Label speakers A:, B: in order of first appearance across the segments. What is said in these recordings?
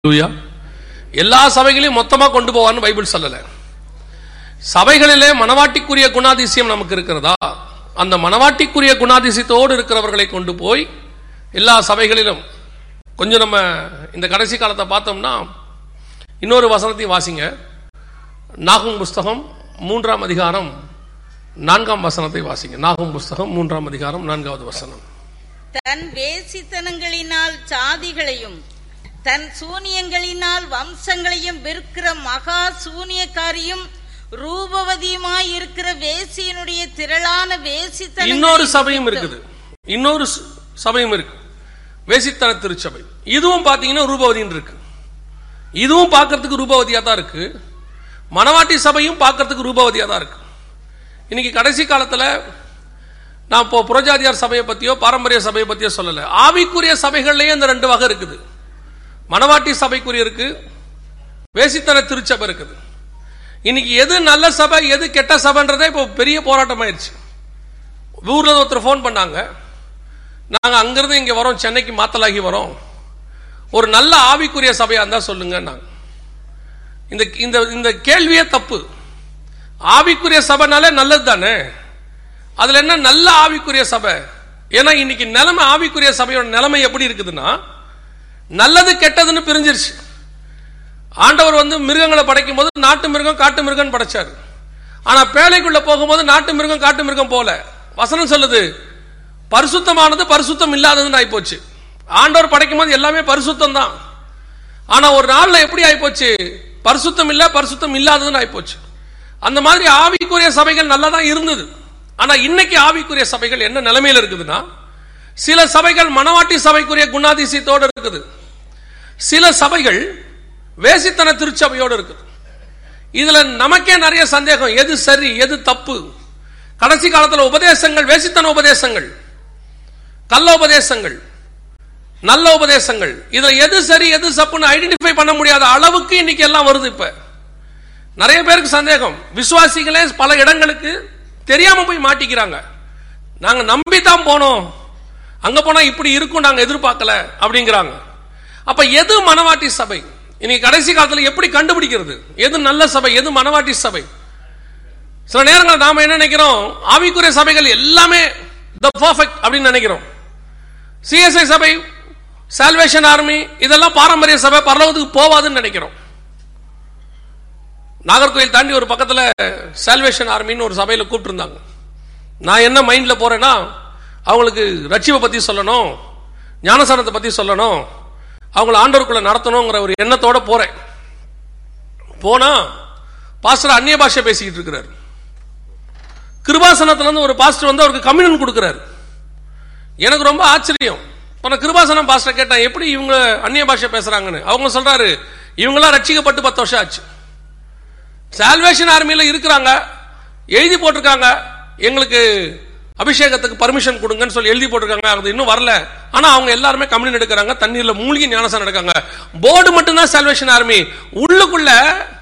A: ஹalleluya எல்லா சபைகளையும் மொத்தமா கொண்டு போவான்னு பைபிள் சொல்லல சபைகளிலே மனவாட்டிக்குரிய குணாதிசயம் நமக்கு இருக்கிறதா அந்த மனவாட்டிக்குரிய குணாதிசயத்தோடு இருக்கிறவர்களை கொண்டு போய் எல்லா சபைகளிலும் கொஞ்சம் நம்ம இந்த கடைசி காலத்தை பார்த்தோம்னா இன்னொரு வசனத்தையும் வாசிங்க நாகும் புஸ்தகம் மூன்றாம் அதிகாரம் நான்காம் வசனத்தை வாசிங்க நாகும் புஸ்தகம் மூன்றாம் அதிகாரம் நான்காவது வசனம்
B: தன் வேசித்தனங்களினால் சாதிகளையும் தன் சூனியங்களினால் வம்சங்களையும் விற்கிற மகா சூனியக்காரியும் ரூபவதியுமாய் இருக்கிற வேசியினுடைய திரளான வேசித்தன
A: இன்னொரு சபையும் இருக்குது இன்னொரு ச- சபையும் இருக்கு வேசித்தன திருச்சபை இதுவும் பாத்தீங்கன்னா ரூபவதின்னு இருக்கு இதுவும் பார்க்கறதுக்கு ரூபவதியா தான் இருக்கு மணவாட்டி சபையும் பார்க்கறதுக்கு ரூபவதியா தான் இருக்கு இன்னைக்கு கடைசி காலத்துல நான் இப்போ புரஜாதியார் சபையை பத்தியோ பாரம்பரிய சபையை பத்தியோ சொல்லல ஆவிக்குரிய சபைகள்லயே இந்த ரெண்டு வகை இருக்குது மணவாட்டி சபைக்குரிய இருக்கு வேசித்தன திருச்சபை இருக்குது இன்னைக்கு எது நல்ல சபை எது கெட்ட சபைன்றதே இப்போ பெரிய போராட்டம் ஆயிடுச்சு ஊர்ல ஒருத்தர் ஃபோன் பண்ணாங்க நாங்க அங்கிருந்து இங்க வரோம் சென்னைக்கு மாத்தலாகி வரோம் ஒரு நல்ல ஆவிக்குரிய சபையா இருந்தா சொல்லுங்க நாங்க இந்த இந்த இந்த கேள்வியே தப்பு ஆவிக்குரிய சபைனாலே நல்லது தானே அதுல என்ன நல்ல ஆவிக்குரிய சபை ஏன்னா இன்னைக்கு நிலைமை ஆவிக்குரிய சபையோட நிலைமை எப்படி இருக்குதுன்னா நல்லது கெட்டதுன்னு பிரிஞ்சிருச்சு ஆண்டவர் வந்து மிருகங்களை படைக்கும் போது நாட்டு மிருகம் காட்டு மிருகம் படைச்சார் ஆனா பேழைக்குள்ள போகும்போது நாட்டு மிருகம் காட்டு மிருகம் போல வசனம் சொல்லுது பரிசுத்தமானது பரிசுத்தம் இல்லாததுன்னு ஆயிப்போச்சு ஆண்டவர் படைக்கும் போது எல்லாமே பரிசுத்தம் தான் ஆனா ஒரு நாள்ல எப்படி ஆயிப்போச்சு பரிசுத்தம் இல்ல பரிசுத்தம் இல்லாததுன்னு ஆயிப்போச்சு அந்த மாதிரி ஆவிக்குரிய சபைகள் நல்லா தான் இருந்தது ஆனா இன்னைக்கு ஆவிக்குரிய சபைகள் என்ன நிலைமையில இருக்குதுன்னா சில சபைகள் மனவாட்டி சபைக்குரிய குணாதிசயத்தோடு இருக்குது சில சபைகள் வேசித்தன திருச்சபையோடு இருக்குது இதுல நமக்கே நிறைய சந்தேகம் எது சரி எது தப்பு கடைசி காலத்துல உபதேசங்கள் வேசித்தன உபதேசங்கள் கள்ள உபதேசங்கள் நல்ல உபதேசங்கள் இதுல எது சரி எது தப்புன்னு ஐடென்டிஃபை பண்ண முடியாத அளவுக்கு இன்னைக்கு எல்லாம் வருது இப்ப நிறைய பேருக்கு சந்தேகம் விசுவாசிகளே பல இடங்களுக்கு தெரியாம போய் மாட்டிக்கிறாங்க நாங்க நம்பி தான் போனோம் அங்க போனா இப்படி இருக்கும் நாங்க எதிர்பார்க்கல அப்படிங்கிறாங்க அப்ப எது மனவாட்டி சபை இன்னைக்கு கடைசி காலத்துல எப்படி கண்டுபிடிக்கிறது எது நல்ல சபை எது மனவாட்டி சபை சில நேரங்கள் நாம என்ன நினைக்கிறோம் ஆவிக்குரிய சபைகள் எல்லாமே த பர்ஃபெக்ட் அப்படின்னு நினைக்கிறோம் சிஎஸ்ஐ சபை சால்வேஷன் ஆர்மி இதெல்லாம் பாரம்பரிய சபை பரலோகத்துக்கு போவாதுன்னு நினைக்கிறோம் நாகர்கோயில் தாண்டி ஒரு பக்கத்துல சால்வேஷன் ஆர்மின்னு ஒரு சபையில கூப்பிட்டு இருந்தாங்க நான் என்ன மைண்ட்ல போறேன்னா அவங்களுக்கு ரட்சிப்பை பத்தி சொல்லணும் ஞானசானத்தை பத்தி சொல்லணும் அவங்கள ஆண்டவருக்குள்ள நடத்தணுங்கிற ஒரு எண்ணத்தோட போறேன் போனா பாஸ்டர் அந்நிய பாஷை பேசிக்கிட்டு இருக்கிறார் கிருபாசனத்துல இருந்து ஒரு பாஸ்டர் வந்து அவருக்கு கம்யூனன் கொடுக்கிறாரு எனக்கு ரொம்ப ஆச்சரியம் இப்ப நான் கிருபாசனம் பாஸ்டர் கேட்டேன் எப்படி இவங்க அந்நிய பாஷை பேசுறாங்கன்னு அவங்க சொல்றாரு இவங்களாம் ரட்சிக்கப்பட்டு பத்து வருஷம் ஆச்சு சால்வேஷன் ஆர்மியில இருக்கிறாங்க எழுதி போட்டிருக்காங்க எங்களுக்கு அபிஷேகத்துக்கு பர்மிஷன் கொடுங்கன்னு சொல்லி எழுதி போட்டிருக்காங்க அது இன்னும் வரல ஆனா அவங்க எல்லாருமே கம்யூன் எடுக்கிறாங்க தண்ணீர்ல மூழ்கி ஞானசானம் எடுக்காங்க போர்டு மட்டும்தான் சால்வேஷன் ஆர்மி உள்ளுக்குள்ள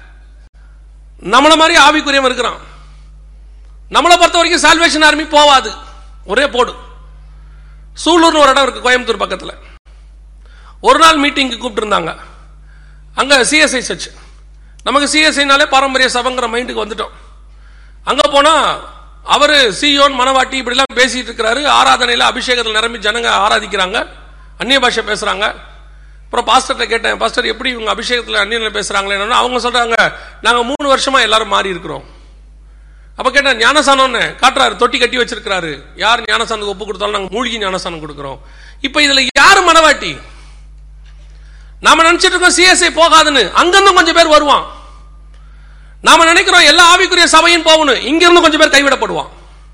A: நம்மள மாதிரி ஆவிக்குரியவன் இருக்கிறான் நம்மளை பொறுத்த வரைக்கும் சால்வேஷன் ஆர்மி போவாது ஒரே போடு சூலூர்னு ஒரு இடம் இருக்கு கோயம்புத்தூர் பக்கத்துல ஒரு நாள் மீட்டிங்க்கு கூப்பிட்டு இருந்தாங்க அங்க சிஎஸ்ஐ சர்ச் நமக்கு சிஎஸ்ஐனாலே பாரம்பரிய சபைங்கிற மைண்டுக்கு வந்துட்டோம் அங்க போனா அவரு சியோன் மனவாட்டி இப்படிலாம் பேசிட்டு இருக்கிறாரு ஆராதனையில அபிஷேகத்தில் நிரம்பி ஜனங்க ஆராதிக்கிறாங்க அந்நிய பாஷை பேசுறாங்க அப்புறம் பாஸ்டர்கிட்ட கேட்டேன் பாஸ்டர் எப்படி இவங்க அபிஷேகத்தில் அந்நியல பேசுறாங்களே அவங்க சொல்றாங்க நாங்க மூணு வருஷமா எல்லாரும் மாறி இருக்கிறோம் அப்ப கேட்டேன் ஞானசானம்னு காட்டுறாரு தொட்டி கட்டி வச்சிருக்காரு யார் ஞானசானுக்கு ஒப்பு கொடுத்தாலும் நாங்க மூழ்கி ஞானசானம் கொடுக்கிறோம் இப்ப இதுல யாரு மனவாட்டி நாம நினைச்சிட்டு இருக்கோம் சிஎஸ்ஐ போகாதுன்னு அங்கிருந்தும் கொஞ்சம் பேர் வருவான் நாம நினைக்கிறோம் எல்லா ஆவிக்குரிய சபையும் போகணும் இங்க இருந்து கொஞ்சம் பேர் கைவிடப்படுவான்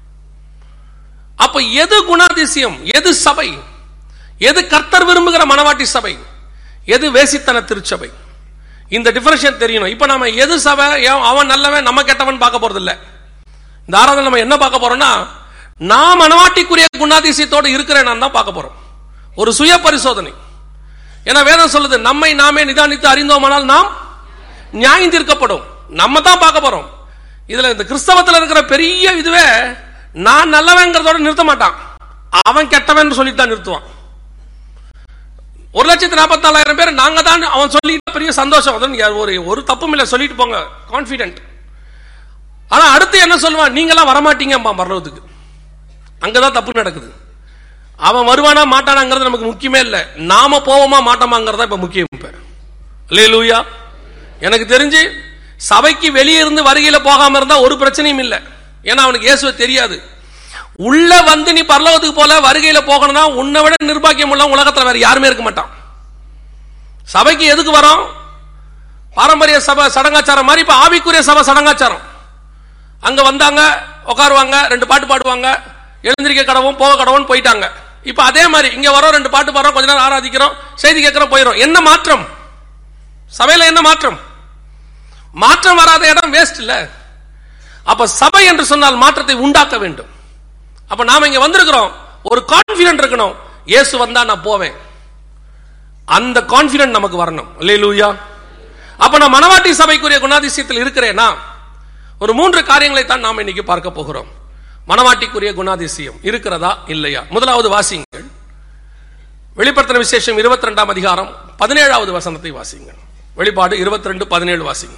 A: அப்ப எது குணாதிசயம் எது சபை எது கர்த்தர் விரும்புகிற மனவாட்டி சபை எது வேசித்தன திருச்சபை இந்த டிஃபரன்ஷியேட் தெரியணும் இப்ப நாம எது சபை எவன் அவன் நல்லவன் நம்ம கெட்டவன் பார்க்க போறது இல்ல இந்த ஆராதனை நம்ம என்ன பார்க்க போறோம்னா நான் மனவாட்டிக்குரிய குணாதிசயத்தோடு இருக்கிறேன் நான் தான் பார்க்க போறோம் ஒரு சுய பரிசோதனை ஏன்னா வேதம் சொல்லுது நம்மை நாமே நிதானித்து அறிந்தோமானால் நாம் நியாயம் தீர்க்கப்படும் நம்ம தான் பார்க்க போறோம் இதுல இந்த கிறிஸ்தவத்துல இருக்கிற பெரிய இதுவே நான் நல்லவங்கிறதோட நிறுத்த மாட்டான் அவன் கெட்டவன் சொல்லிட்டு தான் நிறுத்துவான் ஒரு லட்சத்தி நாற்பத்தி நாலாயிரம் பேர் நாங்க தான் அவன் சொல்லிட்டு வரதுக்கு சந்தோஷம் அதான் யார் ஒரு ஒரு தப்பும் இல்லை சொல்லிட்டு போங்க கான்ஃபிடென்ட் ஆனா அடுத்து என்ன சொல்லுவான் நீங்களாம் வரமாட்டீங்க பரலோகத்துக்கு அங்கதான் தப்பு நடக்குது அவன் வருவானா மாட்டானாங்கிறது நமக்கு முக்கியமே இல்லை நாம போவோமா மாட்டோமாங்கிறதா இப்ப முக்கியம் இப்ப லூயா எனக்கு தெரிஞ்சு சபைக்கு வெளியே இருந்து வருகையில போகாம இருந்தா ஒரு பிரச்சனையும் இல்லை ஏன்னா அவனுக்கு இயேசுவை தெரியாது உள்ள வந்து நீ பரலோகத்துக்கு போல வருகையில போகணும்னா உன்னை விட நிர்பாக்கியம் உள்ள உலகத்துல வேற யாருமே இருக்க மாட்டான் சபைக்கு எதுக்கு வரோம் பாரம்பரிய சபை சடங்காச்சாரம் மாதிரி இப்ப ஆவிக்குரிய சபை சடங்காச்சாரம் அங்க வந்தாங்க உட்காருவாங்க ரெண்டு பாட்டு பாடுவாங்க எழுந்திருக்க கடவும் போக கடவும் போயிட்டாங்க இப்ப அதே மாதிரி இங்க வரோம் ரெண்டு பாட்டு பாடுறோம் கொஞ்ச நேரம் ஆராதிக்கிறோம் செய்தி கேட்கிறோம் போயிடும் என்ன மாற்றம் சபையில என்ன மாற்றம் மாற்றம் வராத இடம் வேஸ்ட் இல்ல அப்ப சபை என்று சொன்னால் மாற்றத்தை உண்டாக்க வேண்டும் அப்ப நாம இங்க வந்திருக்கிறோம் ஒரு கான்பிடன்ட் இருக்கணும் இயேசு வந்தா நான் போவேன் அந்த கான்பிடன்ட் நமக்கு வரணும் அல்லேலூயா அப்ப நான் மனவாட்டி சபைக்குரிய குணாதிசயத்தில் இருக்கிறேனா ஒரு மூன்று காரியங்களை தான் நாம் இன்னைக்கு பார்க்க போகிறோம் மனவாட்டிக்குரிய குணாதிசயம் இருக்கிறதா இல்லையா முதலாவது வாசிங்கள் வெளிப்படுத்தின விசேஷம் இருபத்தி ரெண்டாம் அதிகாரம் பதினேழாவது வசனத்தை வாசிங்கள் வெளிப்பாடு இருபத்தி ரெண்டு பதினேழு வாசிங்க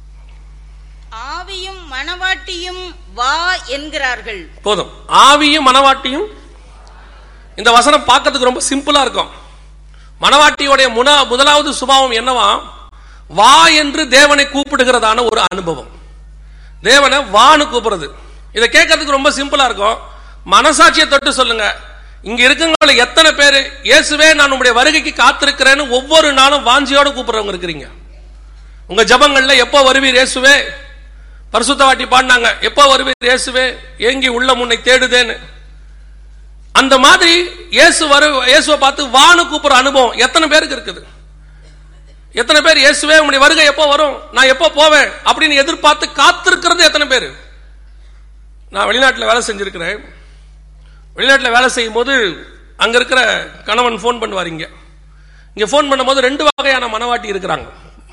B: ஆவியும் மணவாட்டியும் வா என்கிறார்கள்
A: போதும் ஆவியும் மனவாட்டியும் இந்த வசனம் பார்க்கிறதுக்கு ரொம்ப சிம்பிளா இருக்கும் மனவாட்டியோடைய முன முதலாவது சுபாவம் என்னவா வா என்று தேவனை கூப்பிடுகிறதான ஒரு அனுபவம் தேவனை வான்னு கூப்பிடுறது இதை கேட்கறதுக்கு ரொம்ப சிம்பிளா இருக்கும் மனசாட்சியை தொட்டு சொல்லுங்க இங்க இருக்கவங்கள எத்தனை பேர் இயேசுவே நான் உங்களுடைய வருகைக்கு காத்திருக்கிறேன்னு ஒவ்வொரு நாளும் வாஞ்சியோட கூப்பிடுறவங்க இருக்கிறீங்க உங்க ஜபங்கள்ல எப்போ வருவீர் இயேசுவே பரிசுத்த வாட்டி பாடினாங்க எப்போ வருவீர் இயேசுவே ஏங்கி உள்ள முன்னை தேடுதேன்னு அந்த மாதிரி இயேசு வரு இயேசுவை பார்த்து வான்னு கூப்பிடுற அனுபவம் எத்தனை பேருக்கு இருக்குது எத்தனை பேர் இயேசுவே உங்களுடைய வருகை எப்போ வரும் நான் எப்போ போவேன் அப்படின்னு எதிர்பார்த்து காத்திருக்கிறது எத்தனை பேர் நான் வெளிநாட்டில் வேலை செஞ்சிருக்கிறேன் வெளிநாட்டில் வேலை செய்யும் போது அங்க இருக்கிற கணவன் ஃபோன் பண்ணுவார் இங்க இங்க ஃபோன் பண்ணும்போது ரெண்டு வகையான மனவாட்டி இருக்கிறாங்க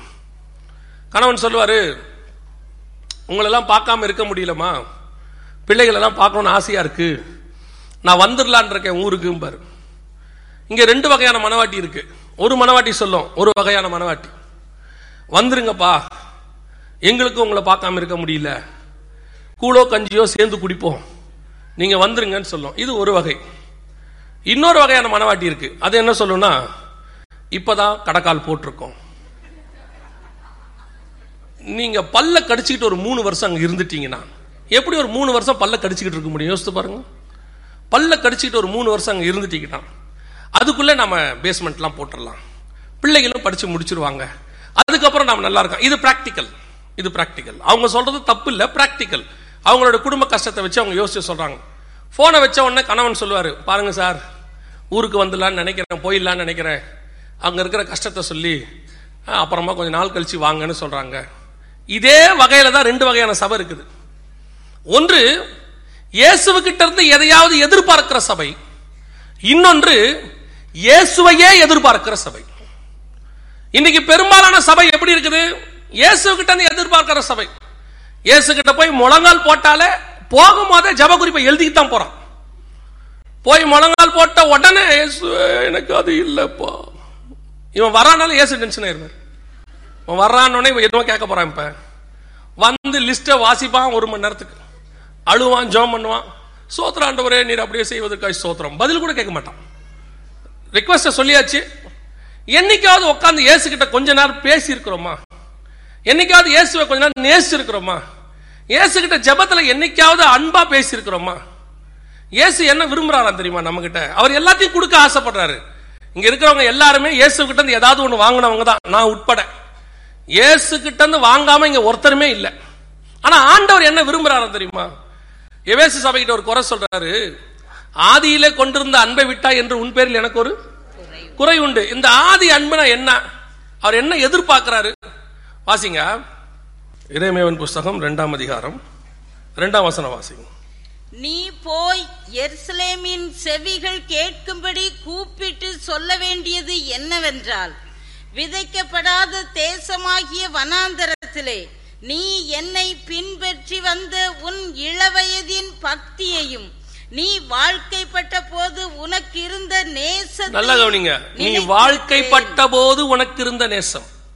A: கணவன் சொல்லுவாரு உங்களெல்லாம் பார்க்காம இருக்க முடியலமா பிள்ளைகள் எல்லாம் பார்க்கணும்னு ஆசையா இருக்கு நான் வந்துடலான் இருக்கேன் ஊருக்கும்பாரு இங்க ரெண்டு வகையான மனவாட்டி இருக்கு ஒரு மனவாட்டி சொல்லும் ஒரு வகையான மனவாட்டி வந்துருங்கப்பா எங்களுக்கும் உங்களை பார்க்காம இருக்க முடியல கூழோ கஞ்சியோ சேர்ந்து குடிப்போம் நீங்க வந்துருங்கன்னு சொல்லும் இது ஒரு வகை இன்னொரு வகையான மனவாட்டி இருக்கு அது என்ன சொல்லும்னா இப்பதான் கடக்கால் போட்டிருக்கோம் நீங்க பல்ல கடிச்சுக்கிட்டு ஒரு மூணு வருஷம் அங்க இருந்துட்டீங்கன்னா எப்படி ஒரு மூணு வருஷம் பல்ல கடிச்சுக்கிட்டு இருக்க முடியும் யோசித்து பாருங்க பல்ல கடிச்சுக்கிட்டு ஒரு மூணு வருஷம் அங்க இருந்துட்டீங்கன்னா அதுக்குள்ள நம்ம பேஸ்மெண்ட்லாம் போட்டுடலாம் பிள்ளைகளும் படிச்சு முடிச்சிருவாங்க அதுக்கப்புறம் நம்ம நல்லா இருக்கோம் இது பிராக்டிக்கல் இது பிராக்டிக்கல் அவங்க சொல்றது தப்பு இல்ல பிராக்டிக்கல் அவங்களோட குடும்ப கஷ்டத்தை வச்சு அவங்க யோசிச்சு சொல்றாங்க போனை வச்ச உடனே கணவன் சொல்லுவாரு பாருங்க சார் ஊருக்கு வந்துடலான்னு நினைக்கிறேன் போயிடலான்னு நினைக்கிறேன் அங்க இருக்கிற கஷ்டத்தை சொல்லி அஹ், அப்புறமா கொஞ்சம் நாள் கழிச்சு வாங்கன்னு சொல்றாங்க இதே வகையில தான் ரெண்டு வகையான சபை இருக்குது ஒன்று இயேசுவுக்கிட்ட இருந்து எதையாவது எதிர்பார்க்கிற சபை இன்னொன்று இயேசுவையே எதிர்பார்க்கிற சபை இன்னைக்கு பெரும்பாலான சபை எப்படி இருக்குது இயேசு கிட்ட இருந்து எதிர்பார்க்கிற சபை இயேசு கிட்ட போய் முழங்கால் போட்டாலே போகும்போதே ஜப குறிப்பை எழுதிட்டு தான் போறான் போய் முழங்கால் போட்ட உடனே இயேசு எனக்கு அது இல்லப்பா இவன் வரானாலும் இயேசு டென்ஷன் ஆயிருவார் இவன் வர்றான்னொடனே இவன் எதுவும் கேட்க போறான் இப்ப வந்து லிஸ்ட்டை வாசிப்பான் ஒரு மணி நேரத்துக்கு அழுவான் ஜோம் பண்ணுவான் சோத்திர ஆண்டவரே நீர் அப்படியே செய்வதற்காக சோத்திரம் பதில் கூட கேட்க மாட்டான் ரிக்வஸ்ட சொல்லியாச்சு என்னைக்காவது உட்காந்து இயேசு கிட்ட கொஞ்ச நேரம் பேசி இருக்கிறோமா என்னைக்காவது இயேசுவை கொஞ்ச நேரம் நேசிச்சு இருக்கிறோமா இயேசு கிட்ட ஜெபத்துல என்னைக்காவது அன்பா பேசி இருக்கிறோமா இயேசு என்ன விரும்புறாராம் தெரியுமா நம்ம கிட்ட அவர் எல்லாத்தையும் கொடுக்க ஆசைப்படுறாரு இங்க இருக்கிறவங்க எல்லாருமே இயேசு கிட்ட இருந்து ஏதாவது ஒண்ணு வாங்கினவங்க தான் நான் உட்பட இயேசு கிட்ட இருந்து வாங்காம இங்க ஒருத்தருமே இல்ல ஆனா ஆண்டவர் என்ன விரும்புறாரு தெரியுமா எவேசு சபைகிட்ட ஒரு குறை சொல்றாரு ஆதியிலே கொண்டிருந்த அன்பை விட்டா என்று உன் பேரில் எனக்கு ஒரு குறை உண்டு இந்த ஆதி அன்புனா என்ன அவர் என்ன எதிர்பார்க்கிறாரு வாசிங்க இறைமேவன் புஸ்தகம் இரண்டாம் அதிகாரம் இரண்டாம் வசனம் வாசிங்க
B: நீ போய் எருசலேமின் செவிகள் கேட்கும்படி கூப்பிட்டு சொல்ல வேண்டியது என்னவென்றால் விதைக்கப்படாத தேசமாகிய வனாந்தரத்திலே நீ என்னை பின்பற்றி வந்த உன் இளவயதின் பக்தியையும் நீ வாழ்க்கைப்பட்ட போது உனக்கு இருந்த நேச
A: நல்லா கவனிங்க நீ வாழ்க்கைப்பட்ட போது உனக்கு இருந்த நேசம்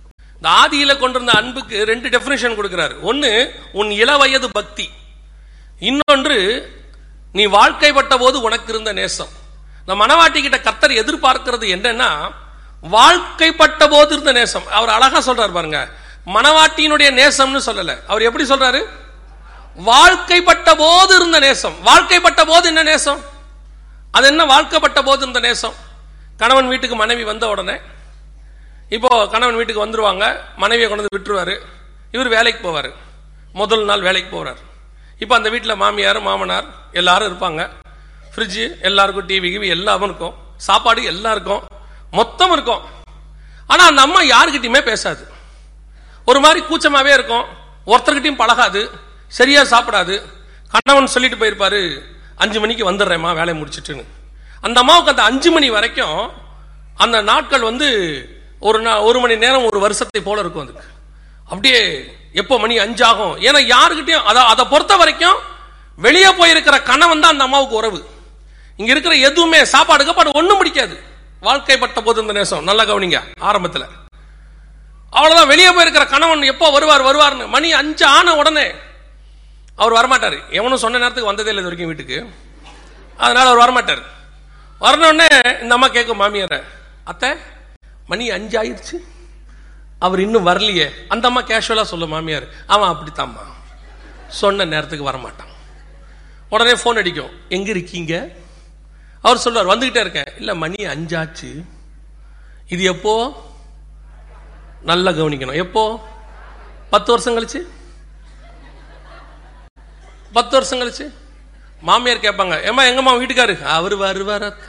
A: இந்த ஆதியில கொண்டிருந்த அன்புக்கு ரெண்டு டெபினிஷன் கொடுக்கிறார் ஒன்னு உன் இளவயது பக்தி இன்னொன்று நீ வாழ்க்கைப்பட்ட போது உனக்கு இருந்த நேசம் இந்த மனவாட்டி கிட்ட கத்தர் எதிர்பார்க்கிறது என்னன்னா வாழ்க்கைப்பட்ட போது இருந்த நேசம் அவர் அழகா சொல்றாரு பாருங்க மனவாட்டியினுடைய நேசம்னு சொல்லல அவர் எப்படி சொல்றாரு வாழ்க்கைப்பட்ட போது இருந்த நேசம் வாழ்க்கைப்பட்ட போது என்ன நேசம் அது என்ன வாழ்க்கைப்பட்ட போது இருந்த நேசம் கணவன் வீட்டுக்கு மனைவி வந்த உடனே இப்போ கணவன் வீட்டுக்கு வந்துருவாங்க மனைவியை கொண்டு வந்து விட்டுருவாரு இவர் வேலைக்கு போவார் முதல் நாள் வேலைக்கு போறார் இப்போ அந்த வீட்டில் மாமியார் மாமனார் எல்லாரும் இருப்பாங்க ஃப்ரிட்ஜு எல்லாருக்கும் டிவி கிவி எல்லாமும் இருக்கும் சாப்பாடு எல்லாம் இருக்கும் மொத்தம் இருக்கும் ஆனா அந்த அம்மா யாருக்கிட்டையுமே பேசாது ஒரு மாதிரி கூச்சமாவே இருக்கும் ஒருத்தர்கிட்டயும் பழகாது சரியா சாப்பிடாது கணவன் சொல்லிட்டு போயிருப்பாரு அஞ்சு மணிக்கு வந்துடுறேம்மா வேலையை முடிச்சிட்டுன்னு அந்த அம்மாவுக்கு அந்த அஞ்சு மணி வரைக்கும் அந்த நாட்கள் வந்து ஒரு நா- ஒரு மணி நேரம் ஒரு வருஷத்தை போல இருக்கும் அதுக்கு அப்படியே எப்போ மணி அஞ்சாகும் ஏன்னா யாருக்கிட்டையும் அதை அதை பொறுத்த வரைக்கும் வெளியே போயிருக்கிற கணவன் தான் அந்த அம்மாவுக்கு உறவு இங்க இருக்கிற எதுவுமே சாப்பாடு கப்பாடு ஒண்ணும் பிடிக்காது வாழ்க்கைப்பட்ட போது இந்த நேசம் நல்லா கவனிங்க ஆரம்பத்துல அவ்வளவுதான் வெளியே போயிருக்கிற கணவன் எப்போ வருவார் வருவார்னு மணி அஞ்சு ஆன உடனே அவர் வரமாட்டார் எவனும் சொன்ன நேரத்துக்கு வந்ததே இல்லை இது வரைக்கும் வீட்டுக்கு அதனால அவர் வரமாட்டார் வரன உடனே இந்த அம்மா கேட்கும் மாமியார அத்தை மணி அஞ்சு ஆயிடுச்சு அவர் இன்னும் வரலையே அந்த அம்மா கேஷுவலா சொல்லும் மாமியார் அவன் அப்படித்தாம்மா சொன்ன நேரத்துக்கு வரமாட்டான் உடனே ஃபோன் அடிக்கும் எங்க இருக்கீங்க அவர் சொல்லுவார் வந்துகிட்டே இருக்கேன் இல்ல மணி அஞ்சாச்சு இது எப்போ நல்லா கவனிக்கணும் எப்போ பத்து வருஷம் கழிச்சு பத்து வருஷம் கழிச்சு மாமியார் கேட்பாங்க ஏமா எங்கம்மா வீட்டுக்காரு அவர் வருவார் அத்தை."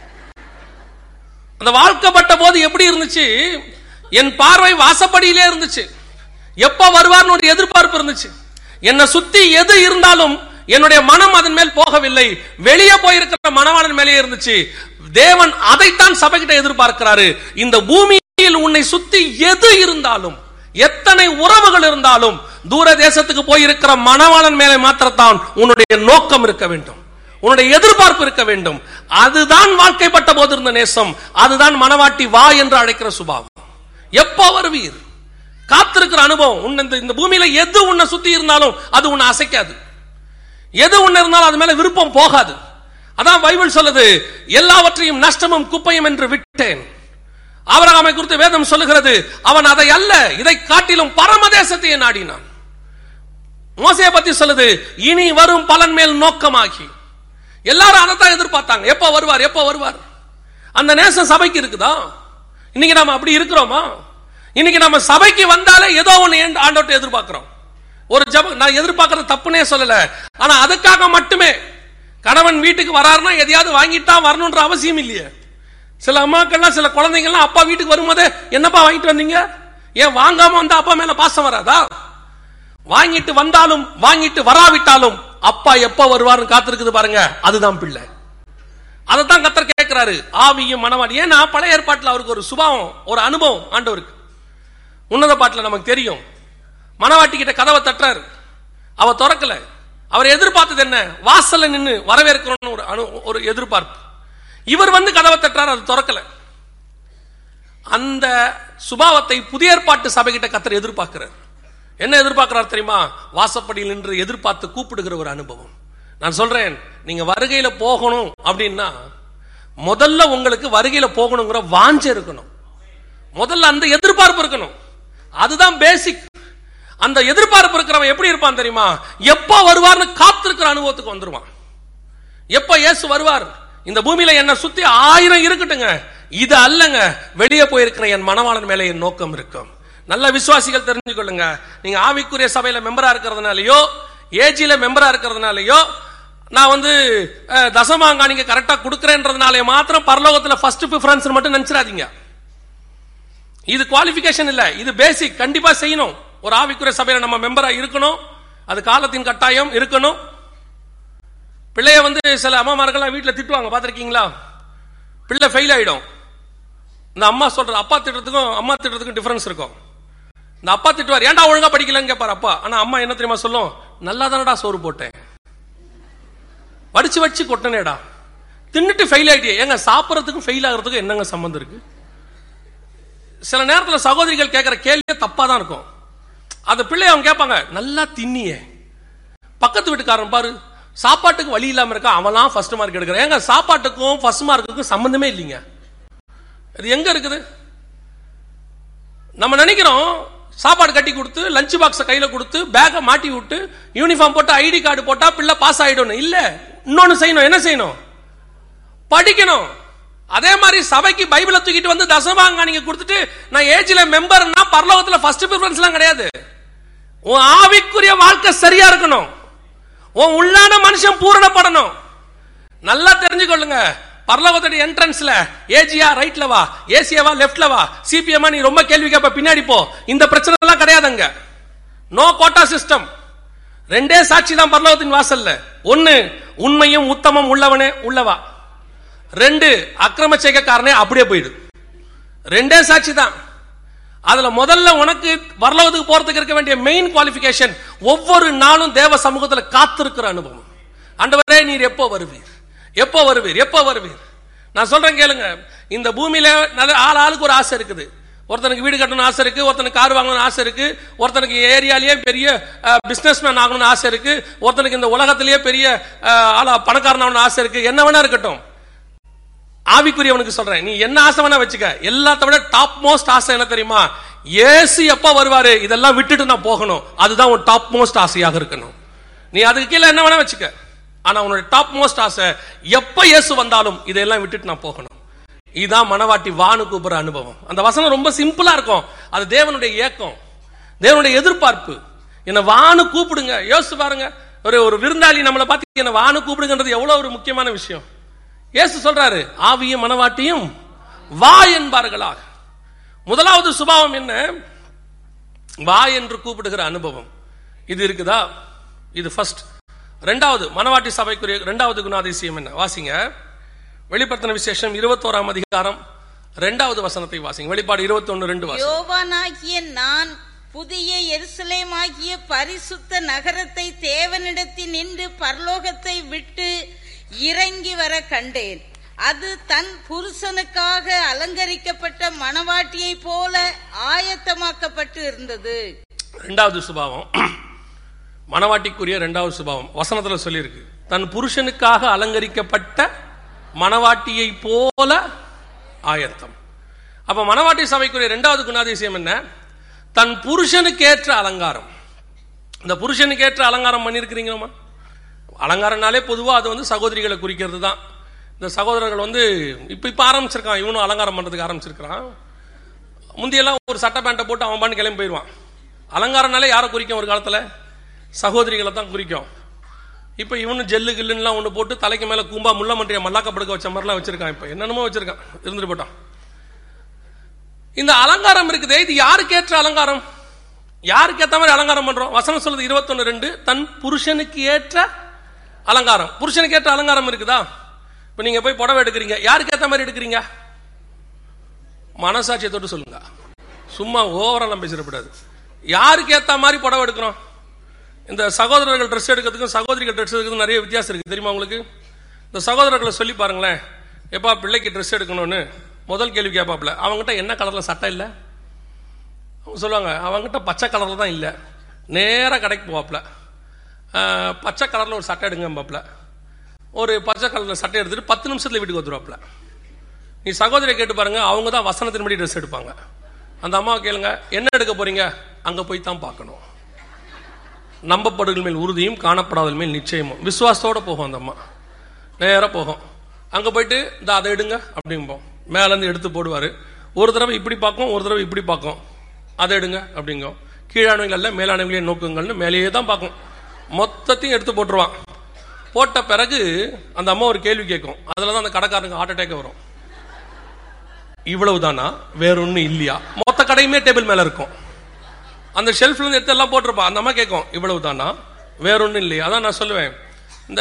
A: அந்த வாழ்க்கைப்பட்ட போது எப்படி இருந்துச்சு என் பார்வை வாசப்படியிலே இருந்துச்சு எப்ப வருவார்னு ஒரு எதிர்பார்ப்பு இருந்துச்சு என்னை சுத்தி எது இருந்தாலும் என்னுடைய மனம் அதன் மேல் போகவில்லை வெளியே போயிருக்கிற மனவாளன் மேலே இருந்துச்சு தேவன் அதைத்தான் சபைகிட்ட எதிர்பார்க்கிறாரு இந்த பூமியில் உன்னை சுத்தி எது இருந்தாலும் எத்தனை உறவுகள் இருந்தாலும் தூர தேசத்துக்கு போயிருக்கிற மணவாளன் மேலே மாத்திரத்தான் உன்னுடைய நோக்கம் இருக்க வேண்டும் உன்னுடைய எதிர்பார்ப்பு இருக்க வேண்டும் அதுதான் வாழ்க்கைப்பட்ட போது இருந்த நேசம் அதுதான் மனவாட்டி வா என்று அழைக்கிற சுபாவம் எப்போ வருவீர் காத்திருக்கிற அனுபவம் உன்னை இந்த- இந்த பூமியில எது உன்னை சுத்தி இருந்தாலும் அது உன்னை அசைக்காது எது ஒண்ணு இருந்தாலும் அது மேல விருப்பம் போகாது அதான் பைபிள் சொல்லுது எல்லாவற்றையும் நஷ்டமும் குப்பையும் என்று விட்டேன் ஆபிரகாமை குறித்து வேதம் சொல்லுகிறது அவன் அதை அல்ல இதை காட்டிலும் பரமதேசத்தையே நாடினான் மோசையை பத்தி சொல்லுது இனி வரும் பலன் மேல் நோக்கமாகி எல்லாரும் அதைத்தான் எதிர்பார்த்தாங்க எப்போ வருவார் எப்போ வருவார் அந்த நேசம் சபைக்கு இருக்குதா இன்னைக்கு நாம அப்படி இருக்கிறோமா இன்னைக்கு நம்ம சபைக்கு வந்தாலே ஏதோ ஒண்ணு ஏன் ஆண்டவர்ட்ட எதிர்பார்க்கிறோம் ஒரு ஜப நான் எதிர்பார்க்கறது தப்புனே சொல்லல ஆனா அதுக்காக மட்டுமே கணவன் வீட்டுக்கு வராருன்னா எதையாவது வாங்கிட்டா வரணுன்ற அவசியம் இல்லையே சில அம்மாக்கள்லாம் சில குழந்தைங்கள்லாம் அப்பா வீட்டுக்கு வரும்போதே என்னப்பா வாங்கிட்டு வந்தீங்க ஏன் வாங்காம வந்தா அப்பா மேல பாசம் வராதா வாங்கிட்டு வந்தாலும் வாங்கிட்டு வராவிட்டாலும் அப்பா எப்ப வருவார்னு காத்திருக்குது பாருங்க அதுதான் பிள்ளை அதைத்தான் கத்தர் கேட்கிறாரு ஆவியும் மனவாடி ஏன்னா பழைய ஏற்பாட்டுல அவருக்கு ஒரு சுபாவம் ஒரு அனுபவம் ஆண்டவருக்கு உன்னத பாட்டுல நமக்கு தெரியும் மனவாட்டி கிட்ட கதவை தட்டுறாரு அவ திறக்கல அவர் எதிர்பார்த்தது என்ன வாசல்ல நின்னு வரவேற்கிறோம்னு ஒரு அனு ஒரு எதிர்பார்ப்பு இவர் வந்து கதவை தட்டுறாரு அது திறக்கல அந்த சுபாவத்தை புதிய ஏற்பாட்டு சபைகிட்ட கத்தர் எதிர்பார்க்கிறார் என்ன எதிர்பார்க்கிறார் தெரியுமா வாசப்படியில் நின்று எதிர்பார்த்து கூப்பிடுகிற ஒரு அனுபவம் நான் சொல்றேன் நீங்க வருகையில போகணும் அப்படின்னா முதல்ல உங்களுக்கு வருகையில போகணுங்கிற வாஞ்சை இருக்கணும் முதல்ல அந்த எதிர்பார்ப்பு இருக்கணும் அதுதான் பேசிக் அந்த எதிர்பார்ப்பு இருக்கிறவன் எப்படி இருப்பான் தெரியுமா எப்போ வருவார்னு காத்திருக்கிற அனுபவத்துக்கு வந்துருவான் எப்ப இயேசு வருவார் இந்த பூமியில என்ன சுத்தி ஆயிரம் இருக்கட்டுங்க இது அல்லங்க வெளியே போயிருக்கிற என் மனவாளன் மேல என் நோக்கம் இருக்கும் நல்ல விசுவாசிகள் தெரிஞ்சுக்கொள்ளுங்க நீங்க ஆவிக்குரிய சபையில மெம்பரா இருக்கிறதுனாலயோ ஏஜில மெம்பரா இருக்கிறதுனாலயோ நான் வந்து அஹ், தசமாங்கா நீங்க கரெக்டா கொடுக்கறேன்றதுனாலே மாத்திரம் பரலோகத்துல ஃபர்ஸ்ட் ப்ரிஃபரன்ஸ் மட்டும் நினைச்சிடாதீங்க இது குவாலிஃபிகேஷன் இல்ல இது பேசிக் கண்டிப்பா செய்யணும் ஒரு ஆவிக்குரிய சபையில நம்ம மெம்பரா இருக்கணும் அது காலத்தின் கட்டாயம் இருக்கணும் பிள்ளைய வந்து சில அம்மாமார்கள்லாம் வீட்டுல திட்டுவாங்க பாத்திருக்கீங்களா பிள்ளை ஃபெயில் ஆயிடும் இந்த அம்மா சொல்றது அப்பா திட்டுறதுக்கும் அம்மா திட்டுறதுக்கும் டிஃபரன்ஸ் இருக்கும் இந்த அப்பா திட்டுவார் ஏன்டா ஒழுங்கா படிக்கலன்னு கேட்பார் அப்பா ஆனா அம்மா என்ன தெரியுமா சொல்லும் நல்லா தானடா சோறு போட்டேன் வடிச்சு வச்சு கொட்டனேடா தின்னுட்டு ஃபெயில் ஆயிட்டியே ஏங்க சாப்பிடறதுக்கும் ஃபெயில் ஆகிறதுக்கும் என்னங்க சம்பந்தம் இருக்கு சில நேரத்துல சகோதரிகள் கேட்கிற கேள்வியே தப்பா தான் இருக்கும் அந்த பிள்ளை அவங்க கேட்பாங்க நல்லா தின்னியே பக்கத்து வீட்டுக்காரன் பாரு சாப்பாட்டுக்கு வழி இல்லாம இருக்கா அவன்லாம் ஃபர்ஸ்ட் மார்க் எடுக்கிறான் ஏங்க சாப்பாட்டுக்கும் ஃபர்ஸ்ட் மார்க்குக்கும் சம்பந்தமே இல்லைங்க அது எங்க இருக்குது நம்ம நினைக்கிறோம் சாப்பாடு கட்டி கொடுத்து லஞ்ச் பாக்ஸை கையில கொடுத்து பேக்கை மாட்டி விட்டு யூனிஃபார்ம் போட்டு ஐடி கார்டு போட்டா பிள்ளை பாஸ் ஆயிடும் இல்ல இன்னொன்னு செய்யணும் என்ன செய்யணும் படிக்கணும் அதே மாதிரி சபைக்கு பைபிளை தூக்கிட்டு வந்து தசமாங்க நீங்க கொடுத்துட்டு நான் ஏஜ்ல மெம்பர்னா பரலோகத்துல ஃபர்ஸ்ட் ப்ரிஃபரன்ஸ்லாம் கிடையாது உன் ஆவிக்குரிய வாழ்க்கை சரியா இருக்கணும் உன் உள்ளான மனுஷன் பூரணப்படணும் நல்லா தெரிஞ்சுக்கொள்ளுங்க பரலோகத்துடைய என்ட்ரன்ஸ்ல ஏஜியா ரைட்ல வா ஏசியாவா லெஃப்ட்ல வா சிபிஎம்மா நீ ரொம்ப கேள்வி கேட்ப பின்னாடி போ இந்த பிரச்சனை எல்லாம் கிடையாதுங்க நோ கோட்டா சிஸ்டம் ரெண்டே சாட்சி தான் பரலோகத்தின் வாசல்ல ஒன்னு உண்மையும் உத்தமம் உள்ளவனே உள்ளவா ரெண்டு அக்கிரம செய்கைக்காரனே அப்படியே போயிடு ரெண்டே சாட்சி தான் அதுல முதல்ல உனக்கு வரலவதுக்கு போறதுக்கு இருக்க வேண்டிய மெயின் குவாலிபிகேஷன் ஒவ்வொரு நாளும் தேவ சமூகத்துல காத்திருக்கிற அனுபவம் ஆண்டவரே நீர் எப்போ வருவீர் எப்போ வருவீர் எப்போ வருவீர் நான் சொல்றேன் கேளுங்க இந்த பூமியில நல்ல ஆள் ஆளுக்கு ஒரு ஆசை இருக்குது ஒருத்தனுக்கு வீடு கட்டணும்னு ஆசை இருக்கு ஒருத்தனுக்கு கார் வாங்கணும்னு ஆசை இருக்கு ஒருத்தனுக்கு ஏரியாலேயே பெரிய பிசினஸ் மேன் ஆகணும்னு ஆசை இருக்கு ஒருத்தனுக்கு இந்த உலகத்திலேயே பெரிய அஹ், ஆளா பணக்காரன் ஆகணும்னு ஆசை இருக்கு என்ன வேணா இருக்கட்டும் ஆவிக்குரியவனுக்கு சொல்றேன் நீ என்ன ஆசை வேணா வச்சுக்க எல்லாத்த விட டாப் மோஸ்ட் ஆசை என்ன தெரியுமா இயேசு எப்ப வருவாரு இதெல்லாம் விட்டுட்டு நான் போகணும் அதுதான் உன் டாப் மோஸ்ட் ஆசையாக இருக்கணும் நீ அதுக்கு கீழே என்ன வேணா வச்சுக்க ஆனா உன்னோட டாப் மோஸ்ட் ஆசை எப்ப இயேசு வந்தாலும் இதெல்லாம் விட்டுட்டு நான் போகணும் இதுதான் மனவாட்டி வானு கூப்பிடுற அனுபவம் அந்த வசனம் ரொம்ப சிம்பிளா இருக்கும் அது தேவனுடைய ஏக்கம் தேவனுடைய எதிர்பார்ப்பு என்ன வானு கூப்பிடுங்க யோசிச்சு பாருங்க ஒரு ஒரு விருந்தாளி நம்மளை பார்த்து என்ன வானு கூப்பிடுங்கன்றது எவ்வளவு ஒரு முக்கியமான விஷயம் இயேசு சொல்றாரு ஆவியும் மனவாட்டியும் வா என்பார்களாக முதலாவது சுபாவம் என்ன வா என்று கூப்பிடுகிற அனுபவம் இது இருக்குதா இது ஃபர்ஸ்ட் ரெண்டாவது மனவாட்டி சபைக்குரிய ரெண்டாவது குணாதிசயம் என்ன வாசிங்க வெளிப்படுத்தின விசேஷம் இருபத்தோராம் அதிகாரம் ரெண்டாவது வசனத்தை வாசிங்க வெளிப்பாடு இருபத்தொன்னு ரெண்டு வாசிங்க
B: யோவானாகிய நான் புதிய எருசலேமாகிய பரிசுத்த நகரத்தை தேவனிடத்தில் நின்று பரலோகத்தை விட்டு இறங்கி வர கண்டேன் அது தன் புருஷனுக்காக அலங்கரிக்கப்பட்ட மணவாட்டியைப் போல ஆயத்தமாக்கப்பட்டு இருந்தது
A: ரெண்டாவது சுபாவம் மணவாட்டிக்குரிய ரெண்டாவது சுபாவம் வசனத்துல சொல்லியிருக்கு தன் புருஷனுக்காக அலங்கரிக்கப்பட்ட மணவாட்டியை போல ஆயத்தம் அப்ப மணவாட்டி சபைக்குரிய ரெண்டாவது குணாதிசயம் என்ன தன் புருஷனுக்கு ஏற்ற அலங்காரம் இந்த புருஷனுக்கு ஏற்ற அலங்காரம் பண்ணியிருக்கிறீங்களா அலங்காரம்னாலே பொதுவா அது வந்து சகோதரிகளை குறிக்கிறது தான் இந்த சகோதரர்கள் வந்து இப்ப இப்ப ஆரம்பிச்சிருக்கான் இவனும் அலங்காரம் பண்றதுக்கு ஆரம்பிச்சிருக்கிறான் முந்தியெல்லாம் ஒரு சட்டை பேண்ட்டை போட்டு அவன் பாட்டு கிளம்பி போயிடுவான் அலங்காரம்னாலே யாரை குறிக்கும் ஒரு காலத்துல சகோதரிகளை தான் குறிக்கும் இப்போ இவனு ஜெல்லு கில்லுலாம் ஒன்று போட்டு தலைக்கு மேலே கூம்பா முள்ள மன்றிய மல்லாக்க படுக்க வச்ச மாதிரிலாம் வச்சிருக்கான் இப்போ என்னென்னமோ வச்சிருக்கான் இருந்துட்டு போட்டான் இந்த அலங்காரம் இருக்குதே இது யாருக்கு ஏற்ற அலங்காரம் யாருக்கு ஏற்ற மாதிரி அலங்காரம் பண்றோம் வசனம் சொல்லுது இருபத்தொன்னு ரெண்டு தன் புருஷனுக்கு ஏற்ற அலங்காரம் புருஷனுக்கு ஏற்ற அலங்காரம் இருக்குதா இப்போ நீங்க போய் புடவை எடுக்கிறீங்க யாருக்கு ஏற்ற மாதிரி எடுக்கிறீங்க மனசாட்சியை தொட்டு சொல்லுங்க சும்மா ஓவரெல்லாம் பேசிடக்கூடாது யாருக்கு ஏத்த மாதிரி புடவை எடுக்கிறோம் இந்த சகோதரர்கள் ட்ரெஸ் எடுக்கிறதுக்கும் சகோதரிகள் ட்ரெஸ் எடுக்கிறதுக்கும் நிறைய வித்தியாசம் இருக்கு தெரியுமா உங்களுக்கு இந்த சகோதரர்களை சொல்லி பாருங்களேன் எப்பா பிள்ளைக்கு ட்ரெஸ் எடுக்கணும்னு முதல் கேள்வி கேட்பாப்ல அவங்ககிட்ட என்ன கலர்ல சட்டை இல்லை அவங்க சொல்லுவாங்க அவங்ககிட்ட பச்சை கலர்ல தான் இல்லை நேராக கடைக்கு போவாப்ல ஆஹ், பச்சை கலர்ல ஒரு சட்டை எடுங்க பாப்ல ஒரு பச்சை கலர்ல சட்டை எடுத்துட்டு பத்து நிமிஷத்துல வீட்டுக்கு வந்துருவாப்ல நீ சகோதரியை கேட்டு பாருங்க அவங்க தான் வசனத்தின்படி ட்ரெஸ் எடுப்பாங்க அந்த அம்மாவை கேளுங்க என்ன எடுக்க போறீங்க அங்க போய் தான் பார்க்கணும் நம்பப்படுகள் மேல் உறுதியும் காணப்படாதல் மேல் நிச்சயமும் விசுவாசத்தோட போகும் அந்த அம்மா நேரா போகும் அங்க போயிட்டு இந்த அதை எடுங்க அப்படிம்போம் மேல இருந்து எடுத்து போடுவாரு ஒரு தடவை இப்படி பார்க்கும் ஒரு தடவை இப்படி பார்க்கும் அதை எடுங்க அப்படிங்கும் கீழானவங்கள் அல்ல மேலானவங்களே நோக்குங்கள்னு மேலேயே தான் பார்க்கும் மொத்தத்தையும் எடுத்து போட்டுருவான் போட்ட பிறகு அந்த அம்மா ஒரு கேள்வி கேட்கும் அதுல தான் அந்த கடைக்காரனுக்கு ஹார்ட் அட்டாக் வரும் இவ்வளவுதானா வேற ஒண்ணும் இல்லையா மொத்த கடையுமே டேபிள் மேல இருக்கும் அந்த ஷெல்ஃப்ல இருந்து எடுத்து எல்லாம் போட்டிருப்பான் அந்த அம்மா கேட்கும் இவ்வளவுதானா வேற ஒண்ணும் இல்லையா அதான் நான் சொல்லுவேன் இந்த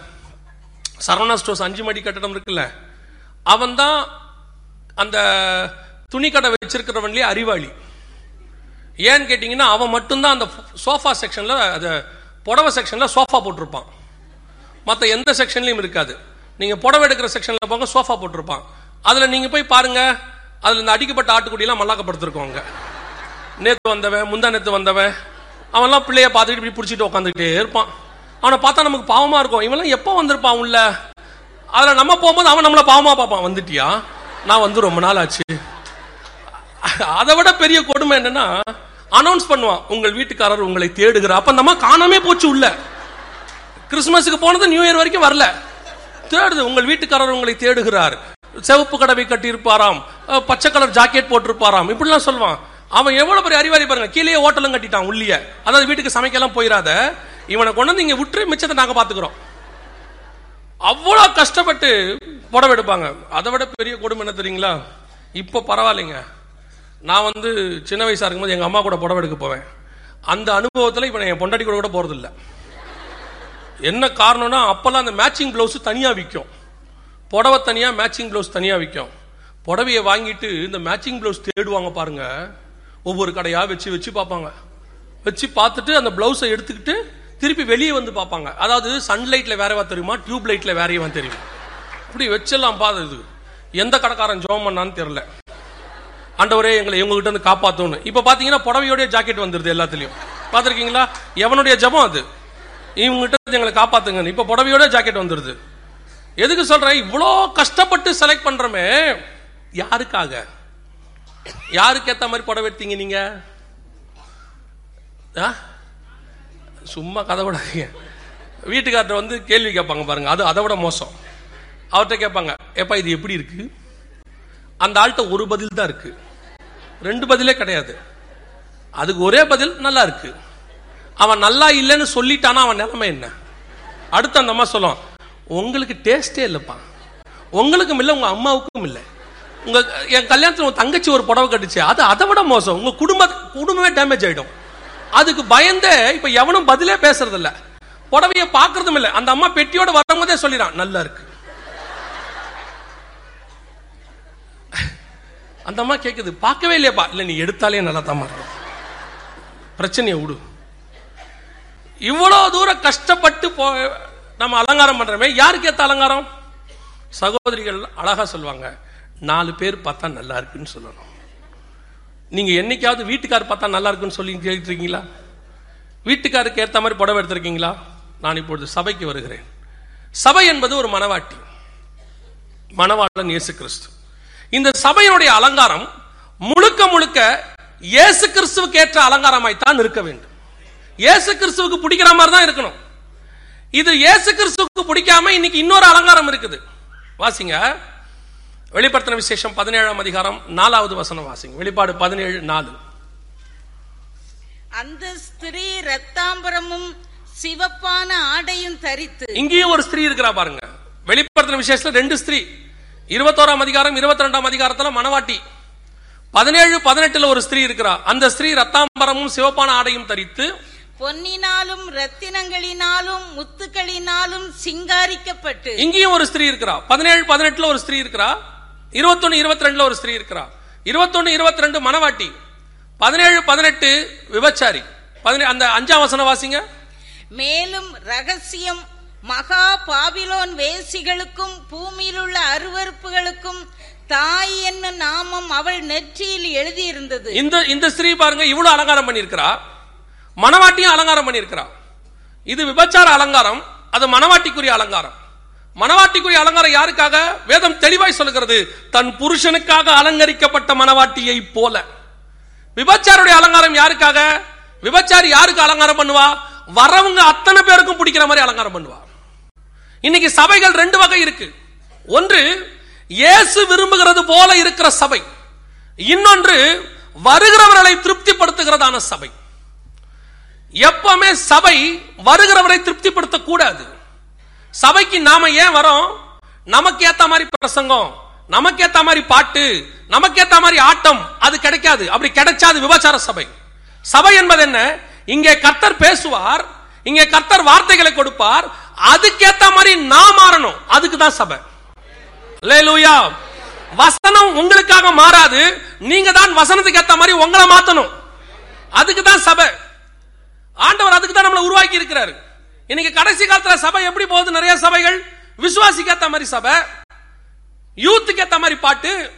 A: சரவணா ஸ்டோர்ஸ் அஞ்சு மடி கட்டடம் இருக்குல்ல அவன் தான் அந்த துணி கடை வச்சிருக்கிறவன்லயே அறிவாளி ஏன்னு கேட்டீங்கன்னா அவன் மட்டும்தான் அந்த சோஃபா செக்ஷன்ல அந்த புடவை செக்ஷன்ல சோஃபா போட்டிருப்பான் மற்ற எந்த செக்ஷன்லயும் இருக்காது நீங்க புடவை எடுக்கிற செக்ஷன்ல போங்க சோஃபா போட்டிருப்பான் அதுல நீங்க போய் பாருங்க அதுல இந்த அடிக்கப்பட்ட ஆட்டுக்குடியெல்லாம் மல்லாக்கப்படுத்திருக்கோம் அங்க நேத்து வந்தவன் முந்தா நேத்து வந்தவன் அவன்லாம் பிள்ளைய பார்த்துட்டு இப்படி பிடிச்சிட்டு உட்காந்துக்கிட்டே இருப்பான் அவனை பார்த்தா நமக்கு பாவமா இருக்கும் இவன்லாம் எப்போ வந்திருப்பான் உள்ள அதுல நம்ம போகும்போது அவன் நம்மள பாவமா பார்ப்பான் வந்துட்டியா நான் வந்து ரொம்ப நாள் ஆச்சு அதை விட பெரிய கொடுமை என்னன்னா அனௌன்ஸ் பண்ணுவான் உங்கள் வீட்டுக்காரர் உங்களை தேடுகிறார் அப்ப நம்ம காணாமே போச்சு உள்ள கிறிஸ்துமஸுக்கு போனது நியூ இயர் வரைக்கும் வரல தேடுது உங்கள் வீட்டுக்காரர் உங்களை தேடுகிறார் சிவப்பு கடவை கட்டியிருப்பாராம் அஹ், பச்சை கலர் ஜாக்கெட் போட்டிருப்பாராம் இப்படிலாம் சொல்லுவான் அவன் எவ்வளவு பெரிய அறிவாளி பாருங்க கீழே ஹோட்டலும் கட்டிட்டான் உள்ளிய அதாவது வீட்டுக்கு சமைக்கலாம் போயிடாத இவனை கொண்டு வந்து இங்க விட்டுரு மிச்சத்தை நாங்க பாத்துக்கிறோம் அவ்வளவு கஷ்டப்பட்டு புடவை எடுப்பாங்க அதை விட பெரிய கொடுமை என்ன தெரியுங்களா இப்போ பரவாயில்லைங்க நான் வந்து சின்ன வயசா இருக்கும்போது எங்க அம்மா கூட புடவை எடுக்க போவேன் அந்த அனுபவத்துல இப்ப நான் என் பொண்டாட்டி கூட கூட போறது இல்ல என்ன காரணம்னா அப்பெல்லாம் அந்த மேட்சிங் பிளவுஸ் தனியா விற்கும் புடவை தனியா மேட்சிங் பிளவுஸ் தனியா விற்கும் புடவையை வாங்கிட்டு இந்த மேட்சிங் பிளவுஸ் தேடுவாங்க பாருங்க ஒவ்வொரு கடையா வச்சு வச்சு பார்ப்பாங்க வச்சு பார்த்துட்டு அந்த பிளவுஸை எடுத்துக்கிட்டு திருப்பி வெளியே வந்து பார்ப்பாங்க அதாவது சன்லைட்ல வேறவா தெரியுமா டியூப் லைட்ல வேறையவா தெரியும் இப்படி வச்செல்லாம் பார்த்தது எந்த கடைக்காரன் ஜோம் பண்ணான்னு தெரியல ஆண்டவரே எங்களை இவங்க கிட்ட இருந்து காப்பாத்தணும் இப்ப பாத்தீங்கன்னா புடவையோட ஜாக்கெட் வந்துருது எல்லாத்துலயும் பாத்திருக்கீங்களா எவனுடைய ஜெபம் அது இவங்க கிட்ட இருந்து எங்களை காப்பாத்துங்க இப்ப புடவையோட ஜாக்கெட் வந்துருது எதுக்கு சொல்றேன் இவ்வளோ கஷ்டப்பட்டு செலக்ட் பண்றோமே யாருக்காக யாருக்கு ஏத்த மாதிரி புடவை எடுத்தீங்க நீங்க ஆ? சும்மா கதை விடாதீங்க வீட்டுக்கார்ட்ட வந்து கேள்வி கேட்பாங்க பாருங்க அது அதை விட மோசம் அவர்கிட்ட கேட்பாங்க ஏப்பா இது எப்படி இருக்கு அந்த ஆள்கிட்ட ஒரு பதில் தான் இருக்கு ரெண்டு பதிலே கிடையாது அதுக்கு ஒரே பதில் நல்லா இருக்கு அவன் நல்லா இல்லைன்னு சொல்லிட்டானா அவன் நிலைமை என்ன அடுத்து அந்த அம்மா சொல்லும் உங்களுக்கு டேஸ்டே இல்லப்பா உங்களுக்கும் இல்லை உங்க அம்மாவுக்கும் இல்லை உங்க என் கல்யாணத்துல உங்க தங்கச்சி ஒரு புடவை கட்டுச்சு அது அதை விட மோசம் உங்க குடும்ப குடும்பமே டேமேஜ் ஆயிடும் அதுக்கு பயந்தே இப்ப எவனும் பதிலே பேசுறது இல்ல புடவைய பாக்குறதும் இல்ல அந்த அம்மா பெட்டியோட வரும்போதே சொல்லிடான் நல்லா இருக்கு அந்த அம்மா கேக்குது பார்க்கவே இல்லையாப்பா இல்ல நீ எடுத்தாலே நல்லா தான் இருக்கும் பிரச்சனையை விடு இவ்வளவு தூரம் கஷ்டப்பட்டு போ நம்ம அலங்காரம் பண்றோமே யாருக்கு ஏத்த அலங்காரம் சகோதரிகள் அழகா சொல்லுவாங்க நாலு பேர் பார்த்தா நல்லா இருக்குன்னு சொல்லணும் நீங்க என்னைக்காவது வீட்டுக்கார் பார்த்தா நல்லா இருக்குன்னு சொல்லி கேட்டிருக்கீங்களா வீட்டுக்காருக்கு ஏத்த மாதிரி புடவை எடுத்திருக்கீங்களா நான் இப்பொழுது சபைக்கு வருகிறேன் சபை என்பது ஒரு மனவாட்டி மணவாளன் இயேசு கிறிஸ்து இந்த சபையினுடைய அலங்காரம் முழுக்க முழுக்க இயேசு கிறிஸ்துவுக்கு ஏற்ற அலங்காரமாய்த்தான் இருக்க வேண்டும் இயேசு கிறிஸ்துவுக்கு பிடிக்கிற மாதிரி தான் இருக்கணும் இது இயேசு கிறிஸ்துவுக்கு பிடிக்காம இன்னைக்கு இன்னொரு அலங்காரம் இருக்குது வாசிங்க வெளிப்படுத்தின விசேஷம் பதினேழாம் அதிகாரம் நாலாவது வசனம் வாசிங்க வெளிப்பாடு பதினேழு நாலு
B: அந்த ஸ்திரீ ரத்தாம்பரமும் சிவப்பான ஆடையும் தரித்து
A: இங்கேயும் ஒரு ஸ்திரீ இருக்கிறா பாருங்க வெளிப்படுத்தின விசேஷத்துல ரெண்டு ஸ்திரீ இருபத்தோராம் அதிகாரம் இருபத்தி ரெண்டாம் அதிகாரத்துல மணவாட்டி பதினேழு பதினெட்டுல ஒரு ஸ்திரீ இருக்கிறா அந்த ஸ்திரீ ரத்தாம்பரமும் சிவப்பான ஆடையும் தரித்து
B: பொன்னினாலும் ரத்தினங்களினாலும் முத்துக்களினாலும் சிங்காரிக்கப்பட்டு
A: இங்கேயும் ஒரு ஸ்திரீ இருக்கிறா பதினேழு பதினெட்டுல ஒரு ஸ்திரீ இருக்கிறா இருபத்தொன்னு இருபத்தி ரெண்டுல ஒரு ஸ்திரீ இருக்கிறா இருபத்தொன்னு இருபத்தி ரெண்டு மணவாட்டி பதினேழு பதினெட்டு விபச்சாரி பதினே அந்த அஞ்சாம் வசனம் வாசிங்க
B: மேலும் ரகசியம் மகா பாபிலோன் வேசிகளுக்கும் பூமியில் உள்ள அருவருப்புகளுக்கும் தாய் என்னும் நாமம் அவள் நெற்றியில் எழுதியிருந்தது
A: இந்த இந்த ஸ்திரீ பாருங்க இவ்வளவு அலங்காரம் பண்ணியிருக்கிறா மணவாட்டியும் அலங்காரம் பண்ணியிருக்கிறா இது விபச்சார அலங்காரம் அது மணவாட்டிக்குரிய அலங்காரம் மணவாட்டிக்குரிய அலங்காரம் யாருக்காக வேதம் தெளிவாய் சொல்லுகிறது தன் புருஷனுக்காக அலங்கரிக்கப்பட்ட மணவாட்டியை போல விபச்சாருடைய அலங்காரம் யாருக்காக விபச்சாரி யாருக்கு அலங்காரம் பண்ணுவா வரவங்க அத்தனை பேருக்கும் பிடிக்கிற மாதிரி அலங்காரம் பண்ணுவா இன்னைக்கு சபைகள் ரெண்டு வகை இருக்கு ஒன்று இயேசு விரும்புகிறது போல இருக்கிற சபை இன்னொன்று வருகிறவர்களை திருப்திப்படுத்துகிறதான சபை எப்பவுமே சபை வருகிறவரை திருப்திப்படுத்த கூடாது சபைக்கு நாம ஏன் வரோம் நமக்கு ஏத்த மாதிரி பிரசங்கம் நமக்கு ஏத்த மாதிரி பாட்டு நமக்கு ஏத்த மாதிரி ஆட்டம் அது கிடைக்காது அப்படி கிடைச்சாது விபச்சார சபை சபை என்பது என்ன இங்கே கர்த்தர் பேசுவார் இங்கே கர்த்தர் வார்த்தைகளை கொடுப்பார் அதுக்கேத்த மாதிரி நான் மாறணும் அதுக்கு தான் சபை அல்லேலூயா வசனம் உங்களுக்காக மாறாது நீங்க தான் வசனத்துக்கு ஏத்த மாதிரி உங்களை மாத்தணும் அதுக்கு தான் சபை ஆண்டவர் அதுக்கு தான் நம்மளை உருவாக்கி இருக்கிறாரு இன்னைக்கு கடைசி காலத்துல சபை எப்படி போகுது நிறைய சபைகள் விசுவாசிக்கு ஏத்த மாதிரி சபை யூத்துக்கு ஏத்த மாதிரி பாட்டு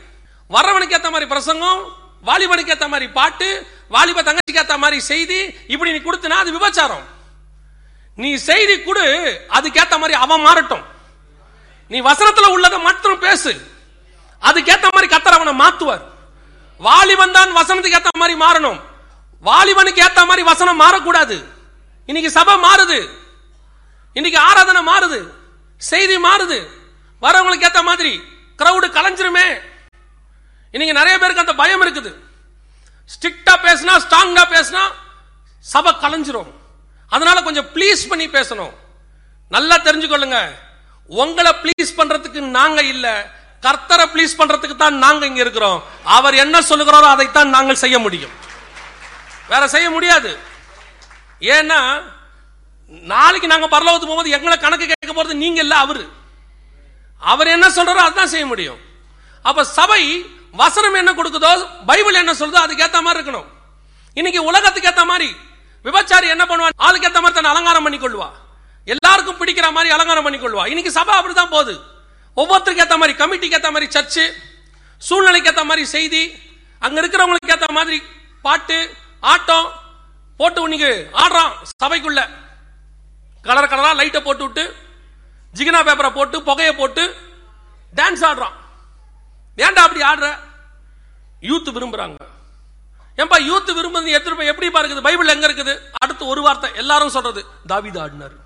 A: வர்றவனுக்கு ஏத்த மாதிரி பிரசங்கம் வாலிபனுக்கு ஏத்த மாதிரி பாட்டு வாலிப தங்கச்சிக்கு ஏத்த மாதிரி செய்தி இப்படி நீ கொடுத்தனா அது விபச்சாரம் நீ செய்தி கொடு அதுக்கேத்த மாதிரி அவன் மாறட்டும் நீ வசனத்துல உள்ளதை மட்டும் பேசு அதுக்கேத்த மாதிரி கத்தர் அவனை மாத்துவார் வாலிபன் தான் வசனத்துக்கு ஏத்த மாதிரி மாறணும் வாலிபனுக்கு ஏத்த மாதிரி வசனம் மாறக்கூடாது இன்னைக்கு சபை மாறுது இன்னைக்கு ஆராதனை மாறுது செய்தி மாறுது வரவங்களுக்கு ஏத்த மாதிரி கிரவுடு கலைஞ்சிருமே இன்னைக்கு நிறைய பேருக்கு அந்த பயம் இருக்குது ஸ்ட்ரிக்டா பேசினா ஸ்ட்ராங்கா பேசினா சபை கலைஞ்சிரும் அதனால கொஞ்சம் ப்ளீஸ் பண்ணி பேசணும் நல்லா தெரிஞ்சுக்கொள்ளுங்க உங்களை ப்ளீஸ் பண்றதுக்கு நாங்க இல்ல கர்த்தரை ப்ளீஸ் பண்றதுக்கு தான் நாங்க இங்க இருக்கிறோம் அவர் என்ன சொல்லுகிறாரோ அதைத்தான் நாங்கள் செய்ய முடியும் வேற செய்ய முடியாது ஏன்னா நாளைக்கு நாங்க பரலோகத்துக்கு போகும்போது எங்களை கணக்கு கேட்க போறது நீங்க இல்ல அவரு அவர் என்ன சொல்றாரோ அதுதான் செய்ய முடியும் அப்ப சபை வசனம் என்ன கொடுக்குதோ பைபிள் என்ன சொல்றதோ அதுக்கு ஏத்த மாதிரி இருக்கணும் இன்னைக்கு உலகத்துக்கு ஏத்த மாதிரி விபச்சாரி என்ன பண்ணுவான் ஆளுக்கு ஏத்த மாதிரி தன்னை அலங்காரம் பண்ணி கொள்வா எல்லாருக்கும் பிடிக்கிற மாதிரி அலங்காரம் பண்ணி கொள்வா இன்னைக்கு சபை அப்படிதான் போகுது ஒவ்வொருத்தருக்கு ஏத்த மாதிரி கமிட்டிக்கு ஏத்த மாதிரி சர்ச்சு சூழ்நிலைக்கு ஏத்த மாதிரி செய்தி அங்க இருக்கிறவங்களுக்கு ஏத்த மாதிரி பாட்டு ஆட்டம் போட்டு இன்னைக்கு ஆடுறான் சபைக்குள்ள கலர் கலரா லைட்டை போட்டு விட்டு ஜிகினா பேப்பரை போட்டு புகையை போட்டு டான்ஸ் ஆடுறான் ஏன்டா அப்படி ஆடுற யூத் விரும்புறாங்க ஏன்பா யூத் விரும்புறது எத்தனை பேர் எப்படி இருக்குது பைபிள் எங்க இருக்குது அடுத்து ஒரு வார்த்தை எல்லாரும் சொல்றது தாவீது ஆடினாரு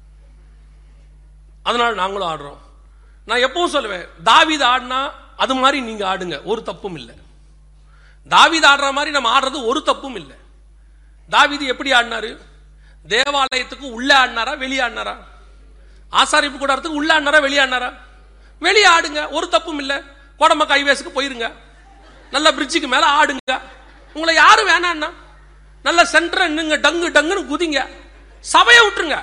A: அதனால நாங்களும் ஆடுறோம் நான் எப்பவும் சொல்லுவேன் தாவீது ஆடினா அது மாதிரி நீங்க ஆடுங்க ஒரு தப்பும் இல்லை தாவீது ஆடுற மாதிரி நம்ம ஆடுறது ஒரு தப்பும் இல்லை தாவீது எப்படி ஆடினாரு தேவாலயத்துக்கு உள்ள ஆடினாரா வெளியே ஆடினாரா ஆசாரிப்பு கூடாரத்துக்கு உள்ள ஆடினாரா வெளியே ஆடினாரா வெளியே ஆடுங்க ஒரு தப்பும் இல்லை கோடம்ப கைவேஸுக்கு போயிருங்க நல்ல பிரிட்ஜுக்கு மேல ஆடுங்க உங்களை யாரும் வேணான்னா நல்ல சென்டர் நின்னுங்க டங்கு டங்குன்னு குதிங்க சபையை விட்டுருங்க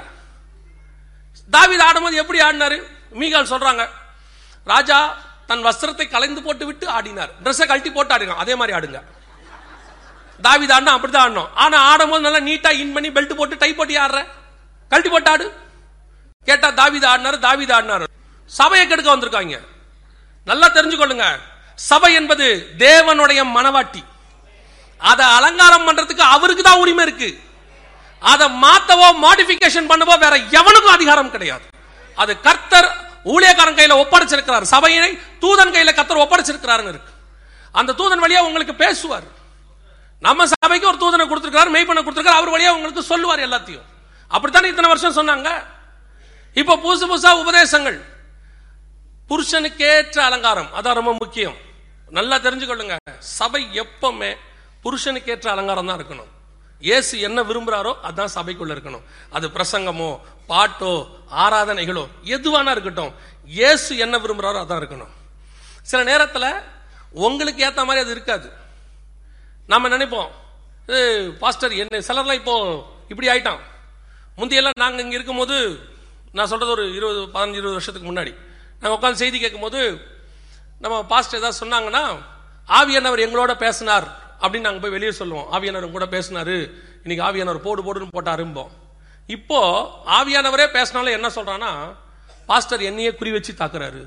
A: தாவீது ஆடும்போது எப்படி ஆடினாரு மீகால் சொல்றாங்க ராஜா தன் வஸ்திரத்தை கலைந்து போட்டு விட்டு ஆடினார் ட்ரெஸ்ஸை கழட்டி போட்டு ஆடுங்க அதே மாதிரி ஆடுங்க தாவீது ஆடினா அப்படிதான் ஆடணும் ஆனா ஆடும்போது நல்லா நீட்டா இன் பண்ணி பெல்ட் போட்டு டை போட்டு ஆடுற கழட்டி போட்டு ஆடு கேட்டா தாவீது ஆடினாரு தாவீது ஆடினாரு சபையை கெடுக்க வந்திருக்காங்க நல்லா தெரிஞ்சுக்கொள்ளுங்க சபை என்பது தேவனுடைய மனவாட்டி அதை அலங்காரம் பண்றதுக்கு அவருக்கு தான் உரிமை இருக்கு அதை மாத்தவோ மாடிபிகேஷன் பண்ணவோ வேற எவனுக்கும் அதிகாரம் கிடையாது அது கர்த்தர் ஊழியக்காரன் கையில ஒப்படைச்சிருக்கிறார் சபையை தூதன் கையில கர்த்தர் ஒப்படைச்சிருக்கிறாருன்னு இருக்கு அந்த தூதன் வழியா உங்களுக்கு பேசுவார் நம்ம சபைக்கு ஒரு தூதனை கொடுத்திருக்காரு மெய்ப்பண்ண கொடுத்திருக்காரு அவர் வழியா உங்களுக்கு சொல்லுவார் எல்லாத்தையும் அப்படித்தானே இத்தனை வருஷம் சொன்னாங்க இப்ப புதுசு புதுசா உபதேசங்கள் புருஷனுக்கேற்ற அலங்காரம் அதான் ரொம்ப முக்கியம் நல்லா தெரிஞ்சுக்கொள்ளுங்க சபை எப்பவுமே புருஷனுக்கேற்ற அலங்காரம் தான் இருக்கணும் இயேசு என்ன விரும்புறாரோ அதான் சபைக்குள்ள இருக்கணும் அது பிரசங்கமோ பாட்டோ ஆராதனைகளோ எதுவானா இருக்கட்டும் இயேசு என்ன விரும்புறாரோ அதான் இருக்கணும் சில நேரத்துல உங்களுக்கு ஏத்த மாதிரி அது இருக்காது நாம நினைப்போம் இது பாஸ்டர் என்ன சிலர்லாம் இப்போ இப்படி ஆயிட்டான் முந்தையெல்லாம் நாங்க இங்க இருக்கும்போது நான் சொல்றது ஒரு இருபது பதினஞ்சு இருபது வருஷத்துக்கு முன்னாடி நாங்க உட்காந்து செய்தி கேட்கும்போது நம்ம பாஸ்டர் ஏதாவது சொன்னாங்கன்னா ஆவியானவர் எங்களோட பேசினார் அப்படின்னு நாங்க போய் வெளியே சொல்லுவோம் ஆவியானவர் கூட பேசினாரு இன்னைக்கு ஆவியானவர் போடு போடுன்னு போட்டாரும்போம் இப்போ ஆவியானவரே பேசினாலும் என்ன சொல்றான்னா பாஸ்டர் என்னையே குறி வச்சு தாக்குறாரு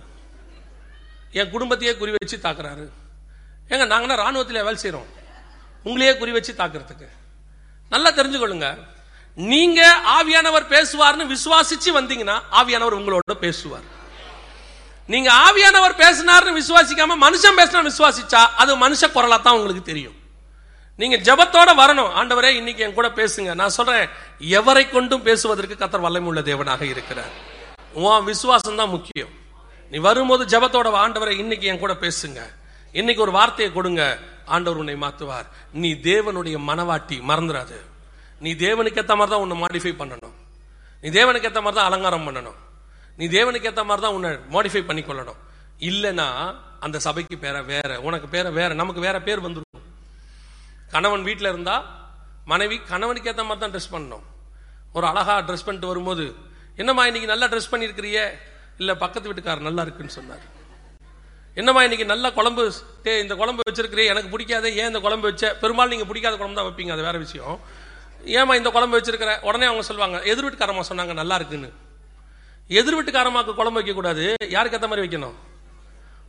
A: என் குடும்பத்தையே குறி வச்சு தாக்குறாரு ஏங்க நாங்கன்னா ராணுவத்தில் வேலை செய்றோம் உங்களையே குறி வச்சு தாக்குறதுக்கு நல்லா தெரிஞ்சுக்கொள்ளுங்க நீங்க ஆவியானவர் பேசுவார்னு விசுவாசிச்சு வந்தீங்கன்னா ஆவியானவர் உங்களோட பேசுவார் நீங்க ஆவியானவர் பேசினார்னு விசுவாசிக்காம மனுஷன் பேசினா விசுவாசிச்சா அது மனுஷ குரலா தான் உங்களுக்கு தெரியும் நீங்க ஜெபத்தோட வரணும் ஆண்டவரே இன்னைக்கு என் கூட பேசுங்க நான் சொல்றேன் எவரை கொண்டும் பேசுவதற்கு கத்தர் வல்லமை உள்ள தேவனாக இருக்கிறார் உன் விசுவாசம் தான் முக்கியம் நீ வரும்போது ஜெபத்தோட வா, ஆண்டவரே இன்னைக்கு என் கூட பேசுங்க இன்னைக்கு ஒரு வார்த்தையை கொடுங்க ஆண்டவர் உன்னை மாத்துவார் நீ தேவனுடைய மனவாட்டி மறந்துடாது நீ தேவனுக்கு ஏத்த மாதிரி தான் உன்னை மாடிஃபை பண்ணணும் நீ தேவனுக்கு ஏத்த மாதிரி தான் அலங்காரம் பண்ணணும் நீ தேவனுக்கு ஏத்த மாதிரி தான் உன்னை மாடிஃபை பண்ணிக்கொள்ளணும் இல்லைன்னா அந்த சபைக்கு பேர வேற உனக்கு பேர வேற நமக்கு வேற பேர் வந்துடும் கணவன் வீட்டில் இருந்தா மனைவி கணவனுக்கு ஏத்த மாதிரி தான் ட்ரெஸ் பண்ணணும் ஒரு அழகா ட்ரெஸ் பண்ணிட்டு வரும்போது என்னம்மா இன்னைக்கு நல்லா ட்ரெஸ் பண்ணியிருக்கிறியே இல்ல பக்கத்து வீட்டுக்காரர் நல்லா இருக்குன்னு சொன்னார் என்னம்மா இன்னைக்கு நல்ல குழம்பு டே இந்த குழம்பு வச்சிருக்கிறே எனக்கு பிடிக்காதே ஏன் இந்த குழம்பு வச்ச பெரும்பாலும் நீங்க பிடிக்காத குழம்பு தான் வைப்பீங்க அது வேற விஷயம் ஏமா இந்த குழம்பு வச்சிருக்கிற உடனே அவங்க சொல்லுவாங்க எதிர் வீட்டுக்காரமா சொன்னாங்க நல்லா இருக்குன்னு எதிர் வீட்டுக்காரமாக்கு குழம்பு வைக்க கூடாது யாருக்கு ஏத்த மாதிரி வைக்கணும்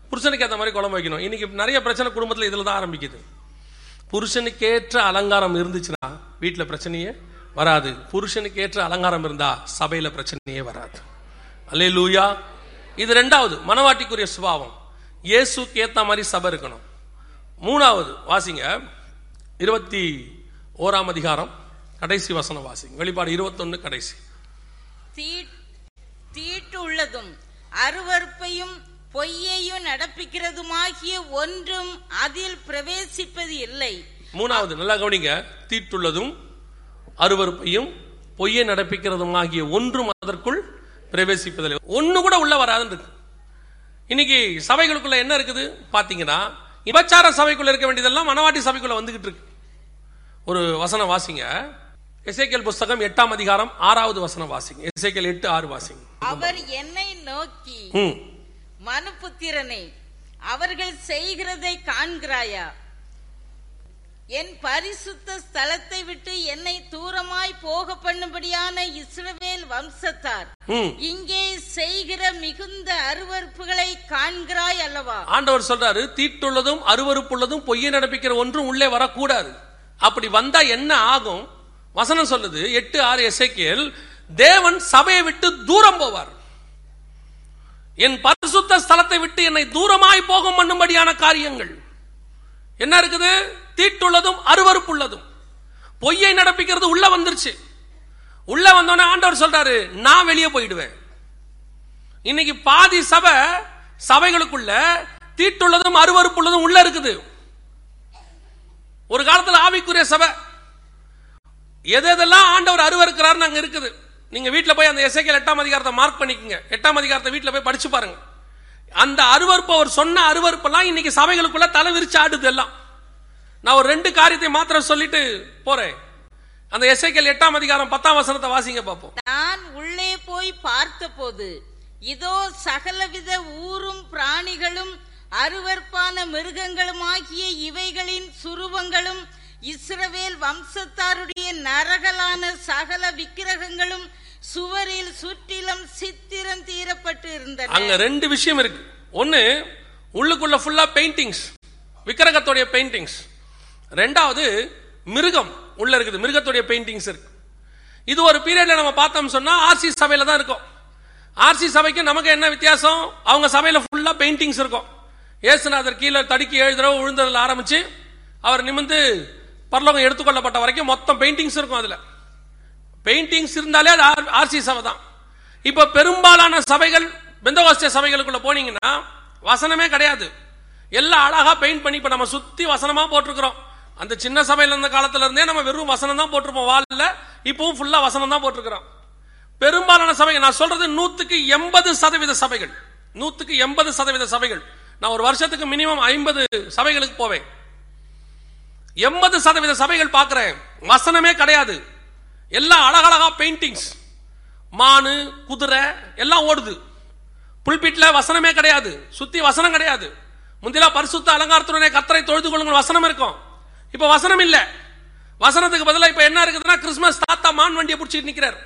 A: புருஷனுக்கு ஏற்ற மாதிரி குழம்பு வைக்கணும் இன்னைக்கு நிறைய பிரச்சனை குடும்பத்தில் இதில் தான் ஆரம்பிக்குது புருஷனுக்கேற்ற அலங்காரம் இருந்துச்சுன்னா வீட்டில் பிரச்சனையே வராது புருஷனுக்கேற்ற அலங்காரம் இருந்தா சபையில பிரச்சனையே வராது அல்லே லூயா இது ரெண்டாவது மனவாட்டிக்குரிய சுபாவம் இயேசுக்கு ஏத்த மாதிரி சபை இருக்கணும் மூணாவது வாசிங்க இருபத்தி ஓராம் அதிகாரம் கடைசி வசனம் வாசிங்க வெளிப்பாடு இருபத்தொன்னு கடைசி
B: தீ- தீட்டு உள்ளதும் அருவருப்பையும் பொய்யையும் நடப்பிக்கிறதுமாகிய ஒன்றும் அதில் பிரவேசிப்பது இல்லை
A: மூணாவது நல்லா கவனிங்க தீட்டுள்ளதும் அருவருப்பையும் பொய்யை நடப்பிக்கிறதும் ஆகிய ஒன்றும் அதற்குள் பிரவேசிப்பதில்லை ஒண்ணு கூட உள்ள வராதுன்னு இருக்கு இன்னைக்கு சபைகளுக்குள்ள என்ன இருக்குது பாத்தீங்கன்னா விபச்சார சபைக்குள்ள இருக்க வேண்டியதெல்லாம் மனவாட்டி சபைக்குள்ள வந்துகிட்டு இருக்கு ஒரு வசனம் வாசிங்க எசேக்கியல் புஸ்தகம் எட்டாம் அதிகாரம் ஆறாவது வசனம் வாசிங்க எசேக்கியல் எட்டு ஆறு வாசிங்க
B: அவர் என்னை நோக்கி
A: ம்
B: மனுபுத்திரனே அவர்கள் செய்கிறதை காண்கிறாயா என் பரிசுத்த ஸ்தலத்தை விட்டு என்னை தூரமாய் போக பண்ணும்படியான இஸ்ரவேல் வம்சத்தார்
A: ம்
B: இங்கே செய்கிற மிகுந்த அருவருப்புகளை காண்கிறாய் அல்லவா
A: ஆண்டவர் சொல்றாரு தீட்டுள்ளதும் அருவருப்புள்ளதும் பொய்யை நடப்பிக்கிற ஒன்றும் உள்ளே வரக்கூடாது அப்படி வந்தா என்ன ஆகும் வசனம் சொல்லுது எட்டு ஆறு எசேக்கியேல் தேவன் சபையை விட்டு தூரம் போவார் என் பரிசுத்த ஸ்தலத்தை விட்டு என்னை தூரமாய் போகும் பண்ணும்படியான காரியங்கள் என்ன இருக்குது தீட்டுள்ளதும் அருவருப்புள்ளதும் பொய்யை நடப்பிக்கிறது உள்ள வந்துருச்சு உள்ள வந்தோடனே ஆண்டவர் சொல்றாரு நான் வெளியே போயிடுவேன் இன்னைக்கு பாதி சபை சபைகளுக்குள்ள தீட்டுள்ளதும் அருவருப்புள்ளதும் உள்ள இருக்குது ஒரு காலத்துல ஆவிக்குரிய சபை எது எதெல்லாம் ஆண்டவர் அருவருக்கிறாருன்னு அங்க இருக்குது நீங்க வீட்ல போய் அந்த எஸ்ஐக்கியல் எட்டாம் அதிகாரத்தை மார்க் பண்ணிக்கங்க எட்டாம் அதிகாரத்தை வீட்ல போய் படிச்சு பாருங்க அந்த அருவருப்பு அவர் சொன்ன அருவருப்பெல்லாம் இன்னைக்கு சபைகளுக்குள்ள தலை விரிச்சு ஆடுது எல்லாம் நான் ஒரு ரெண்டு காரியத்தை மாத்திரம் சொல்லிட்டு போறேன் அந்த எஸ்ஐக்கியல் எட்டாம் அதிகாரம் பத்தாம் வசனத்தை வாசிங்க பார்ப்போம்
B: நான் உள்ளே போய் பார்த்தபோது இதோ சகலவித ஊரும் பிராணிகளும் அருவருப்பான மிருகங்களுமாகிய இவைகளின் சுருவங்களும் இஸ்ரவேல் வம்சத்தாருடைய நரகலான சகல விக்கிரகங்களும் சுவரில் சுற்றிலும் சித்திரம் தீரப்பட்டு இருந்தன
A: அங்க ரெண்டு விஷயம் இருக்கு ஒன்னு உள்ளுக்குள்ள ஃபுல்லா பெயிண்டிங்ஸ் விக்கிரகத்துடைய பெயிண்டிங்ஸ் ரெண்டாவது மிருகம் உள்ள இருக்குது மிருகத்துடைய பெயிண்டிங்ஸ் இருக்கு இது ஒரு பீரியட்ல நம்ம பார்த்தோம் சொன்னா ஆர்சி சபையில தான் இருக்கும் ஆர்சி சபைக்கு நமக்கு என்ன வித்தியாசம் அவங்க சபையில ஃபுல்லா பெயிண்டிங்ஸ் இருக்கும் ஏசுநாதர் கீழே தடுக்கி ஏழு தடவை விழுந்ததுல ஆரம்பிச்சு அவர் நிமிந்து பரலோகம் எடுத்துக்கொள்ளப்பட்ட வரைக்கும் மொத்தம் பெயிண்டிங்ஸ் இருக்கும் அதுல பெயிண்டிங்ஸ் இருந்தாலே அது ஆர்சி சபை தான் இப்ப பெரும்பாலான சபைகள் பெந்தகோஸ்தே சபைகளுக்குள்ள போனீங்கன்னா வசனமே கிடையாது எல்லாம் அழகா பெயிண்ட் பண்ணி இப்ப நம்ம சுத்தி வசனமா போட்டிருக்கிறோம் அந்த சின்ன சபையில இருந்த காலத்துல இருந்தே நம்ம வெறும் வசனம் தான் போட்டிருப்போம் வால்ல இப்பவும் ஃபுல்லா வசனம் தான் போட்டிருக்கிறோம் பெரும்பாலான சபைகள் நான் சொல்றது நூத்துக்கு எண்பது சதவீத சபைகள் நூத்துக்கு எண்பது சதவீத சபைகள் நான் ஒரு வருஷத்துக்கு மினிமம் ஐம்பது சபைகளுக்கு போவேன் எண்பது சதவீத சபைகள் பார்க்கிறேன் வசனமே கிடையாது எல்லாம் அழகழகா பெயிண்டிங்ஸ் மானு குதிரை எல்லாம் ஓடுது புல்பிட்ல வசனமே கிடையாது சுத்தி வசனம் கிடையாது முந்திலா பரிசுத்த அலங்காரத்துடனே கத்தரை தொழுது கொள்ளுங்கள் வசனம் இருக்கும் இப்ப வசனம் இல்ல வசனத்துக்கு பதிலா இப்ப என்ன இருக்குதுன்னா கிறிஸ்துமஸ் தாத்தா மான் வண்டியை பிடிச்சிட்டு நிக்கிறார்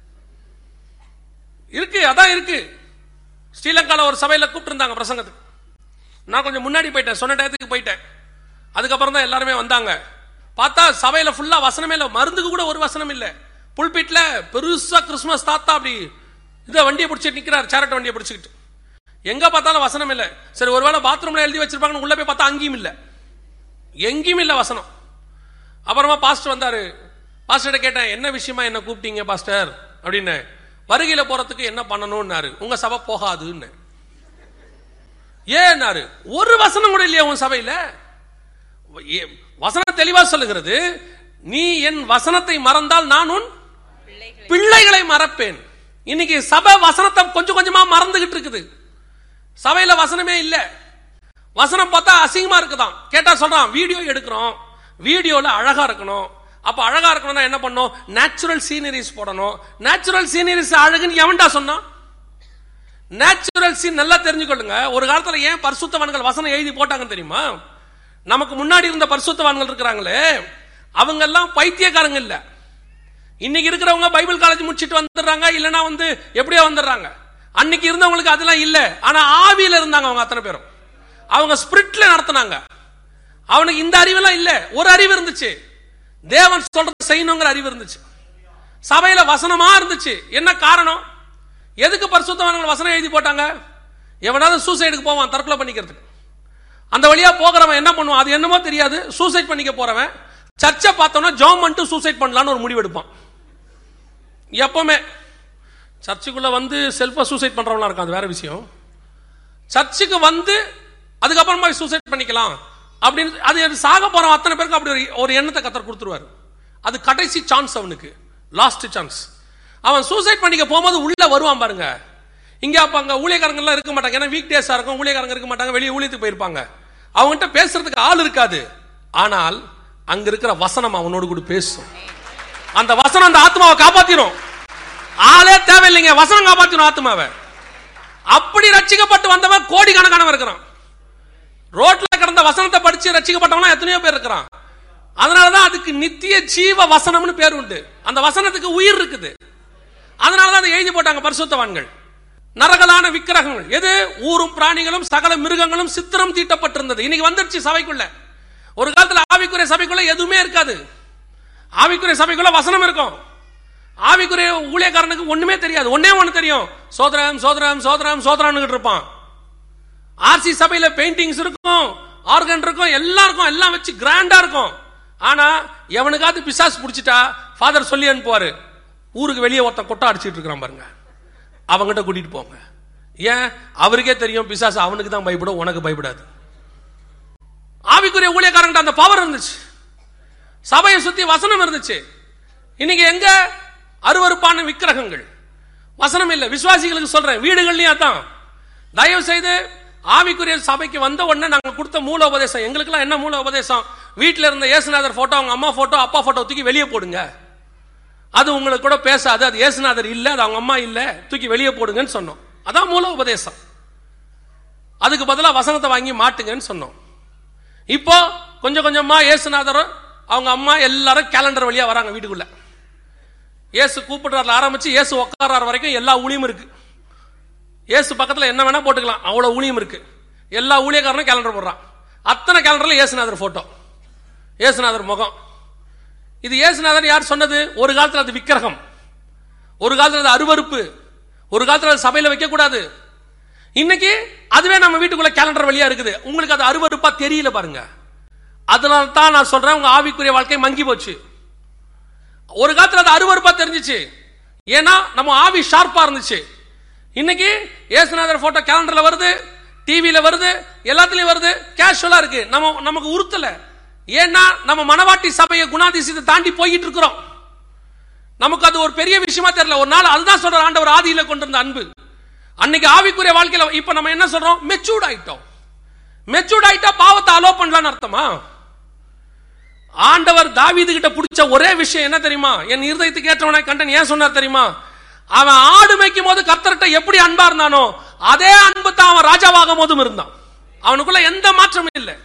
A: இருக்கு அதான் இருக்கு ஸ்ரீலங்கால ஒரு சபையில கூப்பிட்டு இருந்தாங்க பிரசங்கத்துக்கு நான் கொஞ்சம் முன்னாடி போயிட்டேன் சொன்ன டயத்துக்கு போயிட்டேன் அதுக்கப்புறம் தான் எல்லாருமே வந்தாங்க பார்த்தா சபையில ஃபுல்லா வசனமே இல்லை மருந்துக்கு கூட ஒரு வசனம் இல்லை புல்பிட்ல பெருசா கிறிஸ்துமஸ் தாத்தா அப்படி இதை வண்டியை பிடிச்சிட்டு நிக்கிறார் சேரட் வண்டியை பிடிச்சிக்கிட்டு எங்க பார்த்தாலும் வசனம் இல்லை சரி ஒருவேளை பாத்ரூம்ல எழுதி வச்சிருப்பாங்கன்னு உள்ள போய் பார்த்தா அங்கேயும் இல்லை எங்கேயும் இல்லை வசனம் அப்புறமா பாஸ்டர் வந்தாரு பாஸ்டர்கிட்ட கேட்டேன் என்ன விஷயமா என்ன கூப்பிட்டீங்க பாஸ்டர் அப்படின்னு வருகையில போறதுக்கு என்ன பண்ணணும்னாரு உங்க சபை போகாதுன்னு ஏன்னாரு ஒரு வசனம் கூட இல்லையா உன் சபையில ஏ- வசனம் தெளிவா சொல்லுகிறது நீ என் வசனத்தை மறந்தால் நான் உன்
B: பிள்ளைகள்
A: பிள்ளைகளை மறப்பேன் இன்னைக்கு சபை வசனத்தை கொஞ்சம் கொஞ்சமா மறந்துகிட்டு இருக்குது சபையில வசனமே இல்ல வசனம் பார்த்தா அசிங்கமா இருக்குதாம் கேட்டா சொல்றான் வீடியோ எடுக்கிறோம் வீடியோல அழகா இருக்கணும் அப்ப அழகா இருக்கணும்னா என்ன பண்ணணும் நேச்சுரல் சீனரிஸ் போடணும் நேச்சுரல் சீனரிஸ் அழகுன்னு எவன்டா சொன்னான் நேச்சுரல் சீன் நல்லா தெரிஞ்சுக்கொள்ளுங்க ஒரு காலத்துல ஏன் பரிசுத்தவான்கள் வசனம் எழுதி போட்டாங்கன்னு தெரியுமா நமக்கு முன்னாடி இருந்த பரிசுத்தவான்கள் இருக்கிறாங்களே அவங்க எல்லாம் பைத்தியக்காரங்க இல்ல இன்னைக்கு இருக்கிறவங்க பைபிள் காலேஜ் முடிச்சிட்டு வந்துடுறாங்க இல்லனா வந்து எப்படியோ வந்துடுறாங்க அன்னைக்கு இருந்தவங்களுக்கு அதெல்லாம் இல்ல ஆனா ஆவியில இருந்தாங்க அவங்க அத்தனை பேரும் அவங்க ஸ்பிரிட்ல நடத்துனாங்க அவனுக்கு இந்த அறிவெல்லாம் இல்ல ஒரு அறிவு இருந்துச்சு தேவன் சொல்றது செய்யணுங்கிற அறிவு இருந்துச்சு சபையில வசனமா இருந்துச்சு என்ன காரணம் எதுக்கு பரிசுத்தவான்கள் வசனம் எழுதி போட்டாங்க எவனாவது சூசைடுக்கு போவான் தற்கொலை பண்ணிக்கிறதுக்கு அந்த வழியா போகிறவன் என்ன பண்ணுவான் அது என்னமோ தெரியாது சூசைட் பண்ணிக்க போறவன் சர்ச்சை பார்த்தோம்னா ஜாம் பண்ணிட்டு சூசைட் பண்ணலான்னு ஒரு முடிவு எடுப்பான் எப்பவுமே சர்ச்சுக்குள்ள வந்து செல்ஃபா சூசைட் பண்றவனா இருக்கான் அது வேற விஷயம் சர்ச்சுக்கு வந்து அதுக்கப்புறமா சூசைட் பண்ணிக்கலாம் அப்படின்னு அது சாக போறவன் அத்தனை பேருக்கு அப்படி ஒரு- ஒரு எண்ணத்தை கத்தர் கொடுத்துருவாரு அது கடைசி சான்ஸ் அவனுக்கு லாஸ்ட் சான்ஸ் அவன் சூசைட் பண்ணிக்க போகும்போது உள்ள வருவான் பாருங்க இங்க அப்ப அங்க ஊழியக்காரங்க எல்லாம் இருக்க மாட்டாங்க ஏன்னா வீக் டேஸா இருக்கும் ஊழியக்காரங்க இருக்க மாட்டாங்க வெளியே ஊழியத்துக்கு போயிருப்பாங்க அவன்கிட்ட பேசுறதுக்கு ஆள் இருக்காது ஆனால் அங்க இருக்கிற வசனம் அவனோடு கூட பேசும் அந்த வசனம் அந்த ஆத்மாவை காப்பாத்திரும் ஆளே தேவையில்லைங்க வசனம் காப்பாத்திரும் ஆத்மாவை அப்படி ரட்சிக்கப்பட்டு வந்தவன் கோடிக்கணக்கானவன் இருக்கிறான் ரோட்ல கிடந்த வசனத்தை படிச்சு ரட்சிக்கப்பட்டவன் எத்தனையோ பேர் இருக்கிறான் அதனாலதான் அதுக்கு நித்திய ஜீவ வசனம்னு பேர் உண்டு அந்த வசனத்துக்கு உயிர் இருக்குது அதனாலதான் அதை எழுதி போட்டாங்க பரிசுத்தவான்கள் நரகலான விக்கிரகங்கள் எது ஊரும் பிராணிகளும் சகல மிருகங்களும் சித்திரம் தீட்டப்பட்டிருந்தது இன்னைக்கு வந்துருச்சு சபைக்குள்ள ஒரு காலத்துல ஆவிக்குரிய சபைக்குள்ள எதுவுமே இருக்காது ஆவிக்குரிய சபைக்குள்ள வசனம் இருக்கும் ஆவிக்குரிய ஊழியக்காரனுக்கு ஒண்ணுமே தெரியாது ஒண்ணே ஒண்ணு தெரியும் சோதரம் சோதரம் சோதரம் சோதரான்னு இருப்பான் ஆர்சி சபையில பெயிண்டிங்ஸ் இருக்கும் ஆர்கன் இருக்கும் எல்லாம் இருக்கும் எல்லாம் வச்சு கிராண்டா இருக்கும் ஆனா எவனுக்காவது பிசாசு பிடிச்சிட்டா ஃபாதர் சொல்லி அனுப்புவாரு ஊருக்கு வெளியே ஒருத்தன் கொட்டை அடிச்சிட்டு இருக்கிறான் பாருங்க அவங்கிட்ட கூட்டிட்டு போங்க ஏன் அவருக்கே தெரியும் பிசாசு அவனுக்கு தான் பயப்படும் உனக்கு பயப்படாது ஆவிக்குரிய ஊழியக்காரங்கிட்ட அந்த பவர் இருந்துச்சு சபையை சுத்தி வசனம் இருந்துச்சு இன்னைக்கு எங்க அருவருப்பான விக்கிரகங்கள் வசனம் இல்ல விசுவாசிகளுக்கு சொல்றேன் வீடுகள்லயும் அதான் தயவு செய்து ஆவிக்குரிய சபைக்கு வந்த உடனே நாங்க கொடுத்த மூல உபதேசம் எங்களுக்கெல்லாம் என்ன மூல உபதேசம் வீட்ல இருந்த இயேசுநாதர் போட்டோ அவங்க அம்மா போட்டோ அப்பா போட்டோ தூக்கி வெளியே போடுங்க அது உங்களுக்கு கூட பேசாது அது இயேசுநாதர் இல்ல அது அவங்க அம்மா இல்ல தூக்கி வெளியே போடுங்கன்னு சொன்னோம் அதான் மூல உபதேசம் அதுக்கு பதிலா வசனத்தை வாங்கி மாட்டுங்கன்னு சொன்னோம் இப்போ கொஞ்சம் கொஞ்சமா இயேசுநாதரும் அவங்க அம்மா எல்லாரும் கேலண்டர் வழியா வராங்க வீட்டுக்குள்ள இயேசு கூப்பிடுறாருல ஆரம்பிச்சு இயேசு உட்காரார் வரைக்கும் எல்லா ஊழியும் இருக்கு இயேசு பக்கத்துல என்ன வேணா போட்டுக்கலாம் அவ்வளவு ஊழியம் இருக்கு எல்லா ஊழியக்காரனும் கேலண்டர் போடுறான் அத்தனை கேலண்டர்ல இயேசுநாதர் போட்டோ இயேசுநாதர் முகம் இது இயேசுநாதர் யார் சொன்னது ஒரு காலத்துல அது விக்கிரகம் ஒரு காலத்துல அது அருவருப்பு ஒரு காலத்துல அது சபையில வைக்க கூடாது இன்னைக்கு அதுவே நம்ம வீட்டுக்குள்ள கேலண்டர் வழியா இருக்குது உங்களுக்கு அது அருவருப்பா தெரியல பாருங்க அதனால தான் நான் சொல்றேன் உங்க ஆவிக்குரிய வாழ்க்கை மங்கி போச்சு ஒரு காலத்துல அது அருவருப்பா தெரிஞ்சுச்சு ஏன்னா நம்ம ஆவி ஷார்ப்பா இருந்துச்சு இன்னைக்கு ஏசுநாதர் போட்டோ கேலண்டர்ல வருது டிவில வருது எல்லாத்துலயும் வருது கேஷுவலா இருக்கு நம்ம நமக்கு உறுத்தல ஏன்னா நம்ம மனவாட்டி சபையை குணாதிசயத்தை தாண்டி போயிட்டு இருக்கிறோம் நமக்கு அது ஒரு பெரிய விஷயமா தெரியல ஒரு நாள் அதுதான் சொல்ற ஆண்டவர் ஆதியில கொண்டிருந்த அன்பு அன்னைக்கு ஆவிக்குரிய வாழ்க்கையில இப்ப நம்ம என்ன சொல்றோம் மெச்சூர்ட் ஆயிட்டோம் மெச்சூர்ட் ஆயிட்டா பாவத்தை அலோ பண்ணலாம்னு அர்த்தமா ஆண்டவர் தாவீது கிட்ட பிடிச்ச ஒரே விஷயம் என்ன தெரியுமா என் இருதயத்துக்கு ஏற்றவனை கண்டன் ஏன் சொன்னார் தெரியுமா அவன் ஆடு மேய்க்கும் போது கர்த்தர்கிட்ட எப்படி அன்பா இருந்தானோ அதே அன்பு தான் அவன் ராஜாவாகும் போதும் இருந்தான் அவனுக்குள்ள எந்த மாற்றமும் இல்லை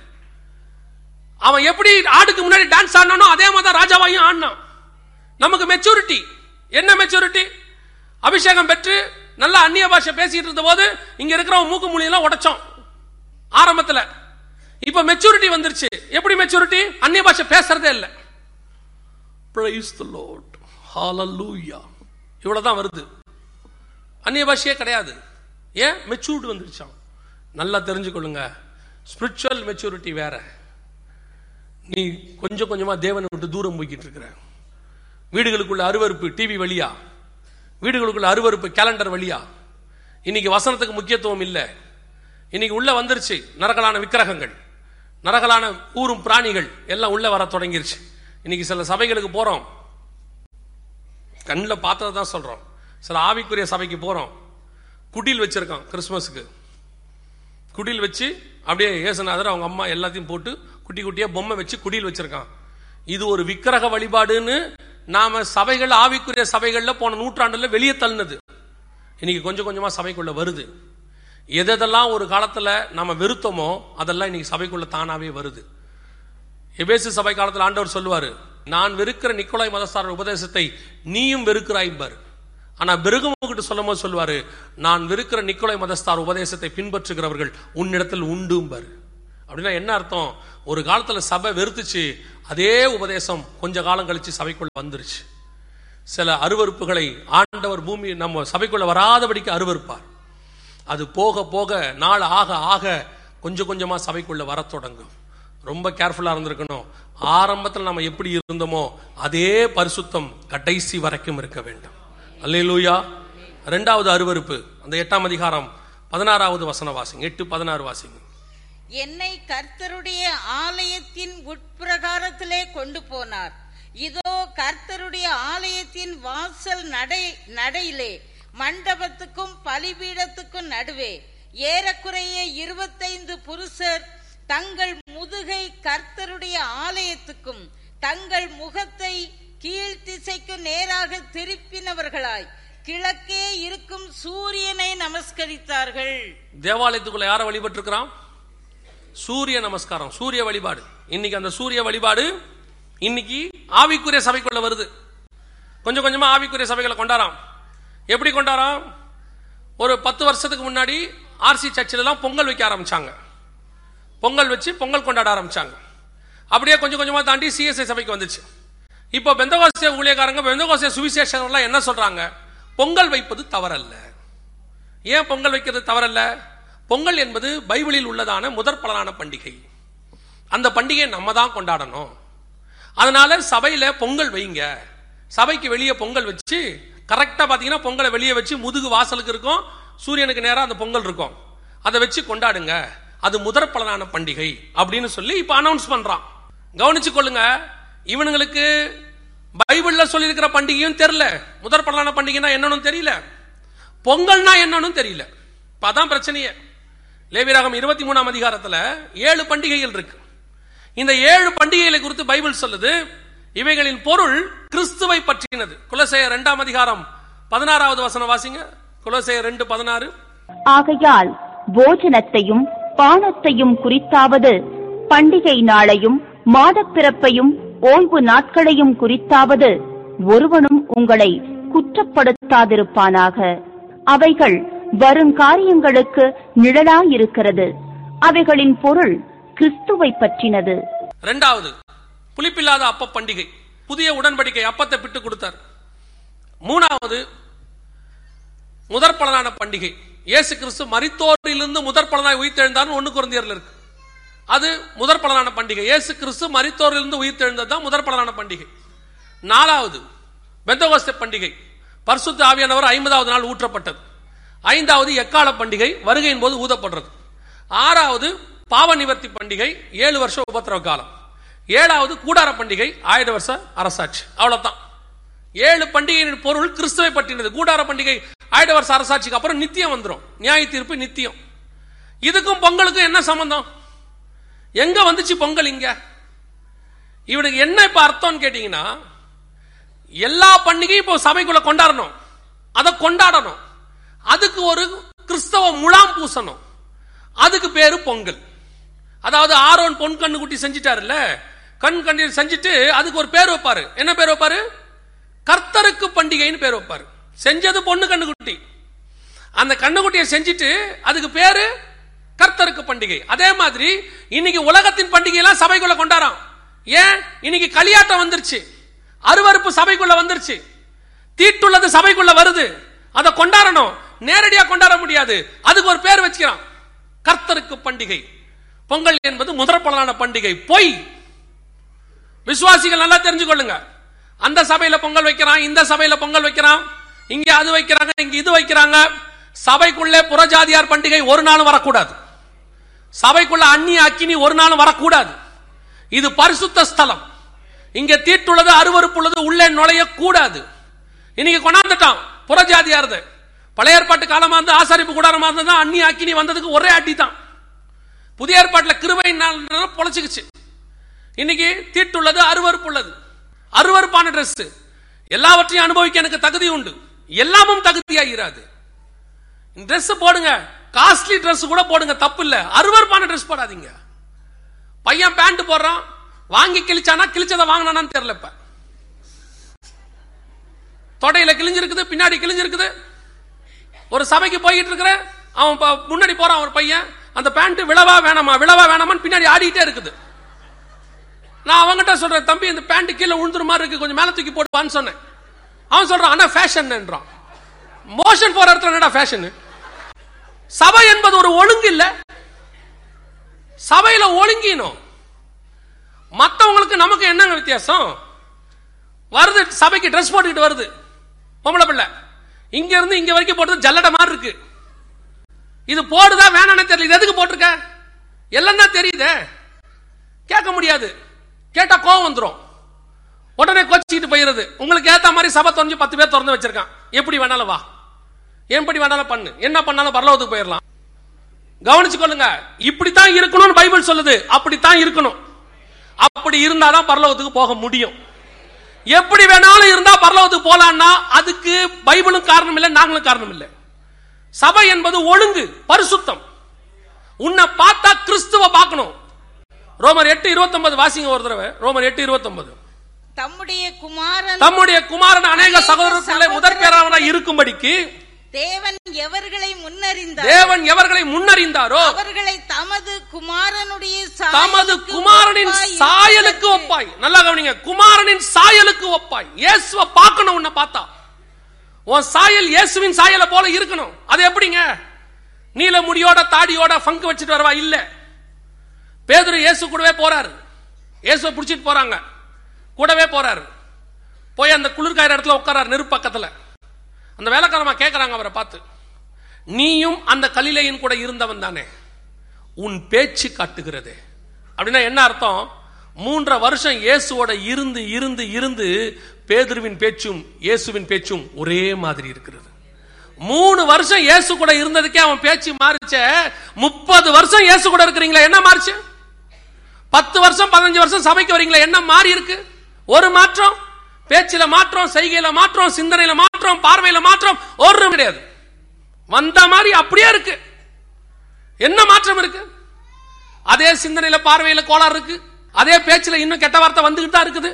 A: அவன் எப்படி ஆடுக்கு முன்னாடி டான்ஸ் ஆடினானோ அதே மாதிரி தான் ராஜாவாயும் ஆடினான் நமக்கு மெச்சூரிட்டி என்ன மெச்சூரிட்டி அபிஷேகம் பெற்று நல்ல அந்நிய பாஷை பேசிட்டு இருந்த போது இங்க இருக்கிறவன் மூக்கு மொழியெல்லாம் உடைச்சோம் ஆரம்பத்துல இப்ப மெச்சூரிட்டி வந்துருச்சு எப்படி மெச்சூரிட்டி அந்நிய பாஷை பேசுறதே இல்ல பிரைஸ் தி லார்ட் ஹalleluya இவ்வளவுதான் வருது அந்நிய பாஷையே கிடையாது ஏன் மெச்சூர்டு வந்துருச்சான் நல்லா தெரிஞ்சுக்கொள்ளுங்க ஸ்பிரிச்சுவல் மெச்சூரிட்டி வேற நீ கொஞ்சம் கொஞ்சமா தேவனை விட்டு தூரம் போய்கிட்டு இருக்கிற வீடுகளுக்குள்ள அருவருப்பு டிவி வழியா வீடுகளுக்குள்ள அருவருப்பு கேலண்டர் வழியா இன்னைக்கு வசனத்துக்கு முக்கியத்துவம் இல்லை இன்னைக்கு உள்ள வந்துருச்சு நரகலான விக்கிரகங்கள் நரகலான ஊரும் பிராணிகள் எல்லாம் உள்ள வர தொடங்கிருச்சு இன்னைக்கு சில சபைகளுக்கு போறோம் கண்ணில் பார்த்ததை தான் சொல்றோம் சில ஆவிக்குரிய சபைக்கு போறோம் குடில் வச்சிருக்கோம் கிறிஸ்மஸுக்கு குடில் வச்சு அப்படியே ஏசுநாதர் அவங்க அம்மா எல்லாத்தையும் போட்டு குட்டி குட்டியா பொம்மை வச்சு குடில் வச்சிருக்கான் இது ஒரு விக்கிரக வழிபாடுன்னு நாம சபைகள் ஆவிக்குரிய சபைகள்ல போன நூற்றாண்டுல வெளியே தள்ளினது இன்னைக்கு கொஞ்சம் கொஞ்சமா சபைக்குள்ள வருது எதெல்லாம் ஒரு காலத்துல நம்ம வெறுத்தோமோ அதெல்லாம் இன்னைக்கு சபைக்குள்ள தானாவே வருது எபேசு சபை காலத்துல ஆண்டவர் சொல்லுவாரு நான் வெறுக்கிற நிக்கோலாய் மதஸ்தாரர் உபதேசத்தை நீயும் வெறுக்கிறாய்பார் ஆனா பெருகமுகிட்ட சொல்லும் போது சொல்லுவாரு நான் விருக்கிற நிக்கோலை மதஸ்தார் உபதேசத்தை பின்பற்றுகிறவர்கள் உன்னிடத்தில் உண்டும்பாரு அப்படின்னா என்ன அர்த்தம் ஒரு காலத்துல சபை வெறுத்துச்சு அதே உபதேசம் கொஞ்ச காலம் கழிச்சு சபைக்குள்ள வந்துருச்சு சில அருவருப்புகளை ஆண்டவர் பூமி நம்ம சபைக்குள்ள வராதபடிக்கு அருவருப்பார் அது போக போக நாள் ஆக ஆக கொஞ்சம் கொஞ்சமா சபைக்குள்ள வரத் தொடங்கும் ரொம்ப கேர்ஃபுல்லா இருந்திருக்கணும் ஆரம்பத்தில் நம்ம எப்படி இருந்தோமோ அதே பரிசுத்தம் கடைசி வரைக்கும் இருக்க வேண்டும் அல்லேலூயா ரெண்டாவது அருவருப்பு அந்த எட்டாம் அதிகாரம் பதினாறாவது வசன வாசிங்க எட்டு பதினாறு வாசிங்க
B: என்னை கர்த்தருடைய ஆலயத்தின் உட்பிரகாரத்திலே கொண்டு போனார் இதோ கர்த்தருடைய ஆலயத்தின் வாசல் நடை நடையிலே மண்டபத்துக்கும் பலிபீடத்துக்கும் நடுவே ஏறக்குறைய இருபத்தைந்து புருஷர் தங்கள் முதுகை கர்த்தருடைய ஆலயத்துக்கும் தங்கள் முகத்தை கீழ்த்திசைக்கு நேராக திருப்பினவர்களாய் கிழக்கே இருக்கும் சூரியனை நமஸ்கரித்தார்கள்
A: தேவாலயத்துக்குள்ள யாரை வழிபட்டிருக்கிறான் சூரிய நமஸ்காரம் சூரிய வழிபாடு இன்னைக்கு அந்த சூரிய வழிபாடு இன்னைக்கு ஆவிக்குரிய சபைக்குள்ள வருது கொஞ்சம் கொஞ்சமா ஆவிக்குரிய சபைகளை கொண்டாராம் எப்படி கொண்டாராம் ஒரு பத்து வருஷத்துக்கு முன்னாடி ஆர்சி சர்ச்சில் எல்லாம் பொங்கல் வைக்க ஆரம்பிச்சாங்க பொங்கல் வச்சு பொங்கல் கொண்டாட ஆரம்பிச்சாங்க அப்படியே கொஞ்சம் கொஞ்சமா தாண்டி சிஎஸ்ஐ சபைக்கு வந்துச்சு இப்போ பெந்தகோசிய ஊழியக்காரங்க பெந்தகோசிய சுவிசேஷங்கள்லாம் என்ன சொல்றாங்க பொங்கல் வைப்பது தவறல்ல ஏன் பொங்கல் வைக்கிறது தவறல்ல பொங்கல் என்பது பைபிளில் உள்ளதான முதற் பலனான பண்டிகை அந்த பண்டிகையை நம்ம தான் கொண்டாடணும் அதனால சபையில பொங்கல் வைங்க சபைக்கு வெளியே பொங்கல் வச்சு கரெக்டா பாத்தீங்கன்னா பொங்கலை வெளியே வச்சு முதுகு வாசலுக்கு இருக்கும் சூரியனுக்கு நேரா அந்த பொங்கல் இருக்கும் அதை வச்சு கொண்டாடுங்க அது முதற் பலனான பண்டிகை அப்படின்னு சொல்லி இப்ப அனௌன்ஸ் பண்றான் கவனிச்சு கொள்ளுங்க இவனுங்களுக்கு பைபிள்ல சொல்லியிருக்கிற பண்டிகையும் தெரியல முதற் பலனான பண்டிகைனா என்னன்னு தெரியல பொங்கல்னா என்னன்னு தெரியல இப்ப அதான் பிரச்சனையே லேவிராகம் இருபத்தி மூணாம் அதிகாரத்துல ஏழு பண்டிகைகள் இருக்கு இந்த ஏழு பண்டிகைகளை குறித்து பைபிள் சொல்லுது இவைகளின் பொருள் கிறிஸ்துவை பற்றினது குலசேய இரண்டாம் அதிகாரம் பதினாறாவது வசனம் வாசிங்க குலசேய ரெண்டு பதினாறு
C: ஆகையால் போஜனத்தையும் பானத்தையும் குறித்தாவது பண்டிகை நாளையும் மாதப்பிறப்பையும் ஓய்வு நாட்களையும் குறித்தாவது ஒருவனும் உங்களை குற்றப்படுத்தாதிருப்பானாக அவைகள் வருங்காரியங்களுக்கு நிழலாயிருக்கிறது அவைகளின் பொருள் கிறிஸ்துவை பற்றினது
A: ரெண்டாவது புளிப்பில்லாத அப்ப பண்டிகை புதிய உடன்படிக்கை அப்பத்தை பிட்டு கொடுத்தார் மூணாவது முதற் பலனான பண்டிகை இயேசு கிறிஸ்து மரித்தோரிலிருந்து முதற் பலனாய் உயிர்த்தெழுந்தார்னு ஒண்ணு குழந்தையர்ல இருக்கு அது முதற் பலனான பண்டிகை இயேசு கிறிஸ்து மரித்தோரிலிருந்து உயிர்த்தெழுந்தது தான் முதற் பலனான பண்டிகை நாலாவது பெந்தகோஸ்தே பண்டிகை பரிசுத்த ஆவியானவர் ஐம்பதாவது நாள் ஊற்றப்பட்டது ஐந்தாவது எக்கால பண்டிகை வருகையின் போது ஊதப்படுறது ஆறாவது பாவ நிவர்த்தி பண்டிகை ஏழு வருஷம் உபத்திரவ காலம் ஏழாவது கூடார பண்டிகை ஆயிரம் வருஷ அரசாட்சி அவ்வளவுதான் ஏழு பண்டிகையின் பொருள் கிறிஸ்துவை பற்றினது கூடார பண்டிகை ஆயிரம் வருஷ அரசாட்சிக்கு அப்புறம் நித்தியம் வந்துரும் நியாய தீர்ப்பு நித்தியம் இதுக்கும் பொங்கலுக்கும் என்ன சம்பந்தம் எங்க வந்துச்சு பொங்கல் இங்க இவனுக்கு என்ன இப்ப அர்த்தம்னு கேட்டீங்கன்னா எல்லா பண்டிகையும் இப்போ சபைக்குள்ள கொண்டாடணும் அதை கொண்டாடணும் அதுக்கு ஒரு கிறிஸ்தவ முலாம் பூசணும் அதுக்கு பேரு பொங்கல் அதாவது ஆரோன் பொன் கண்ணு குட்டி செஞ்சிட்டாருல்ல கண் கண்ணி செஞ்சுட்டு அதுக்கு ஒரு பேர் வைப்பாரு என்ன பேர் வைப்பாரு கர்த்தருக்கு பண்டிகைன்னு பேர் வைப்பாரு செஞ்சது பொண்ணு கண்ணுக்குட்டி அந்த கண்ணுக்குட்டியை செஞ்சுட்டு அதுக்கு பேரு கர்த்தருக்கு பண்டிகை அதே மாதிரி இன்னைக்கு உலகத்தின் பண்டிகை எல்லாம் சபைக்குள்ள கொண்டாடாம் ஏன் இன்னைக்கு களியாட்டம் வந்துருச்சு அருவருப்பு சபைக்குள்ள வந்துருச்சு தீட்டுள்ளது சபைக்குள்ள வருது அதை கொண்டாடணும் நேரடியா கொண்டாட முடியாது அதுக்கு ஒரு பேர் வச்சுக்கிறான் கர்த்தருக்கு பண்டிகை பொங்கல் என்பது முதற் பலனான பண்டிகை பொய் விசுவாசிகள் நல்லா தெரிஞ்சுக்கொள்ளுங்க அந்த சபையில பொங்கல் வைக்கிறான் இந்த சபையில பொங்கல் வைக்கிறான் இங்க அது வைக்கிறாங்க இங்க இது வைக்கிறாங்க சபைக்குள்ளே புறஜாதியார் பண்டிகை ஒரு நாளும் வரக்கூடாது சபைக்குள்ள அந்நிய அக்கினி ஒரு நாளும் வரக்கூடாது இது பரிசுத்த ஸ்தலம் இங்க தீட்டுள்ளது அருவருப்புள்ளது உள்ளே நுழைய கூடாது இன்னைக்கு கொண்டாந்துட்டான் புறஜாதியாரது பழைய ஏற்பாட்டு காலமா இருந்து ஆசாரிப்பு கூடாரமா இருந்தது அந்நிய அக்கினி வந்ததுக்கு ஒரே அடி தான் புதிய ஏற்பாட்டுல கிருபை பொழைச்சுக்குச்சு இன்னைக்கு தீட்டுள்ளது அருவருப்புள்ளது அருவருப்பான Dress எல்லாவற்றையும் அனுபவிக்க எனக்கு தகுதி உண்டு எல்லாமும் தகுதியாகிறாது Dress போடுங்க காஸ்ட்லி Dress கூட போடுங்க தப்பு இல்ல அருவருப்பான Dress போடாதீங்க பையன் பேண்ட் போடுறான் வாங்கி கிழிச்சானா கிழிச்சதை வாங்கினானான்னு தெரியல இப்ப தொடையில கிழிஞ்சிருக்குது பின்னாடி கிழிஞ்சிருக்குது ஒரு சபைக்கு போயிட்டு இருக்கிற அவன் ப- முன்னாடி போறான் ஒரு பையன் அந்த பேண்ட் விழவா வேணாமா விழவா வேணாமான்னு பின்னாடி ஆடிட்டே இருக்குது நான் அவன்கிட்ட சொல்றேன் தம்பி இந்த பேண்ட் கீழே விழுந்துற மாதிரி இருக்கு கொஞ்சம் மேல தூக்கி போட்டுவான்னு சொன்னேன் அவன் சொல்றான் ஆனா ஃபேஷன்ன்றான் மோஷன் போற இடத்துல என்னடா ஃபேஷன் சபை என்பது ஒரு ஒழுங்கு இல்ல சபையில ஒழுங்கினும் மத்தவங்களுக்கு நமக்கு என்னங்க வித்தியாசம் வருது சபைக்கு ட்ரெஸ் போட்டுக்கிட்டு வருது பொம்பளை பிள்ளை இங்க இருந்து இங்க வரைக்கும் போட்டது ஜல்லடை மாதிரி இருக்கு இது போடுதா வேணான்னு தெரியல இது எதுக்கு போட்டிருக்க எல்லாம் தான் தெரியுதே கேட்க முடியாது கேட்டா கோவம் வந்துரும் உடனே கோச்சிக்கிட்டு போயிருது உங்களுக்கு ஏத்த மாதிரி சபை திறந்து பத்து பேர் திறந்து வச்சிருக்கான் எப்படி வேணாலும் வா எப்படி வேணாலும் பண்ணு என்ன பண்ணாலும் பரலோகத்துக்கு போயிடலாம் கவனிச்சு கொள்ளுங்க இப்படித்தான் இருக்கணும்னு பைபிள் சொல்லுது அப்படித்தான் இருக்கணும் அப்படி இருந்தாதான் பரலோகத்துக்கு போக முடியும் எப்படி வேணாலும் இருந்தா பரலோகத்துக்கு போலான்னா அதுக்கு பைபிளும் காரணம் இல்லை நாங்களும் காரணம் இல்லை சபை என்பது ஒழுங்கு பரிசுத்தம் உன்னை பார்த்தா கிறிஸ்துவ பார்க்கணும் ரோமர் எட்டு இருபத்தொன்பது வாசிங்க ஒரு தடவை ரோமர் எட்டு இருபத்தொன்பது
B: தம்முடைய குமாரன்
A: தம்முடைய குமாரன் அநேக சகோதரருக்குள்ளே முதற் பேராவனாய் இருக்கும்படிக்கு
B: தேவன் எவர்களை முன்னறிந்தார்
A: தேவன் எவர்களை முன்னறிந்தாரோ
B: அவர்களை தமது குமாரனுடைய
A: தமது
B: சாயலுக்கு
A: குமாரனின்
B: ஒப்பாய்
A: சாயலுக்கு
B: இருப்பதற்கு
A: ஒப்பாய் நல்லா கவனிங்க குமாரனின் சாயலுக்கு ஒப்பாய் இயேசுவ பார்க்கணும் உன்னை பார்த்தா உன் சாயல் இயேசுவின் சாயலை போல இருக்கணும் அது எப்படிங்க நீல முடியோட தாடியோட ஃபங்க் வச்சுட்டு வரவா இல்ல பேதுரு இயேசு கூடவே போறாரு இயேசுவை பிடிச்சிட்டு போறாங்க கூடவே போறாரு போய் அந்த குளிர்காயிற இடத்துல உட்காராரு நெருப்பு பக்கத்துல அந்த வேலைக்காரமா கேட்கறாங்க அவரை பார்த்து நீயும் அந்த கலிலேயின் கூட இருந்தவன் தானே உன் பேச்சு காட்டுகிறது அப்படின்னா என்ன அர்த்தம் மூன்றரை வருஷம் இயேசுவோட இருந்து இருந்து இருந்து பேதுருவின் பேச்சும் இயேசுவின் பேச்சும் ஒரே மாதிரி இருக்கிறது மூணு வருஷம் இயேசு கூட இருந்ததுக்கே அவன் பேச்சு மாறிச்சே முப்பது வருஷம் இயேசு கூட இருக்கிறீங்களா என்ன மாறிச்சு பத்து வருஷம் பதினஞ்சு வருஷம் சபைக்கு வரீங்களா என்ன மாறி இருக்கு ஒரு மாற்றம் பேச்சில மாற்றம் செய்கையில மாற்றம் சிந்தனையில மாற்றம் பார்வையில மாற்றம் ஒரு கிடையாது வந்த மாதிரி அப்படியே இருக்கு என்ன மாற்றம் இருக்கு அதே சிந்தனையில பார்வையில கோளாறு இருக்கு அதே பேச்சுல இன்னும் கெட்ட வார்த்தை வந்துகிட்டு தான் இருக்குது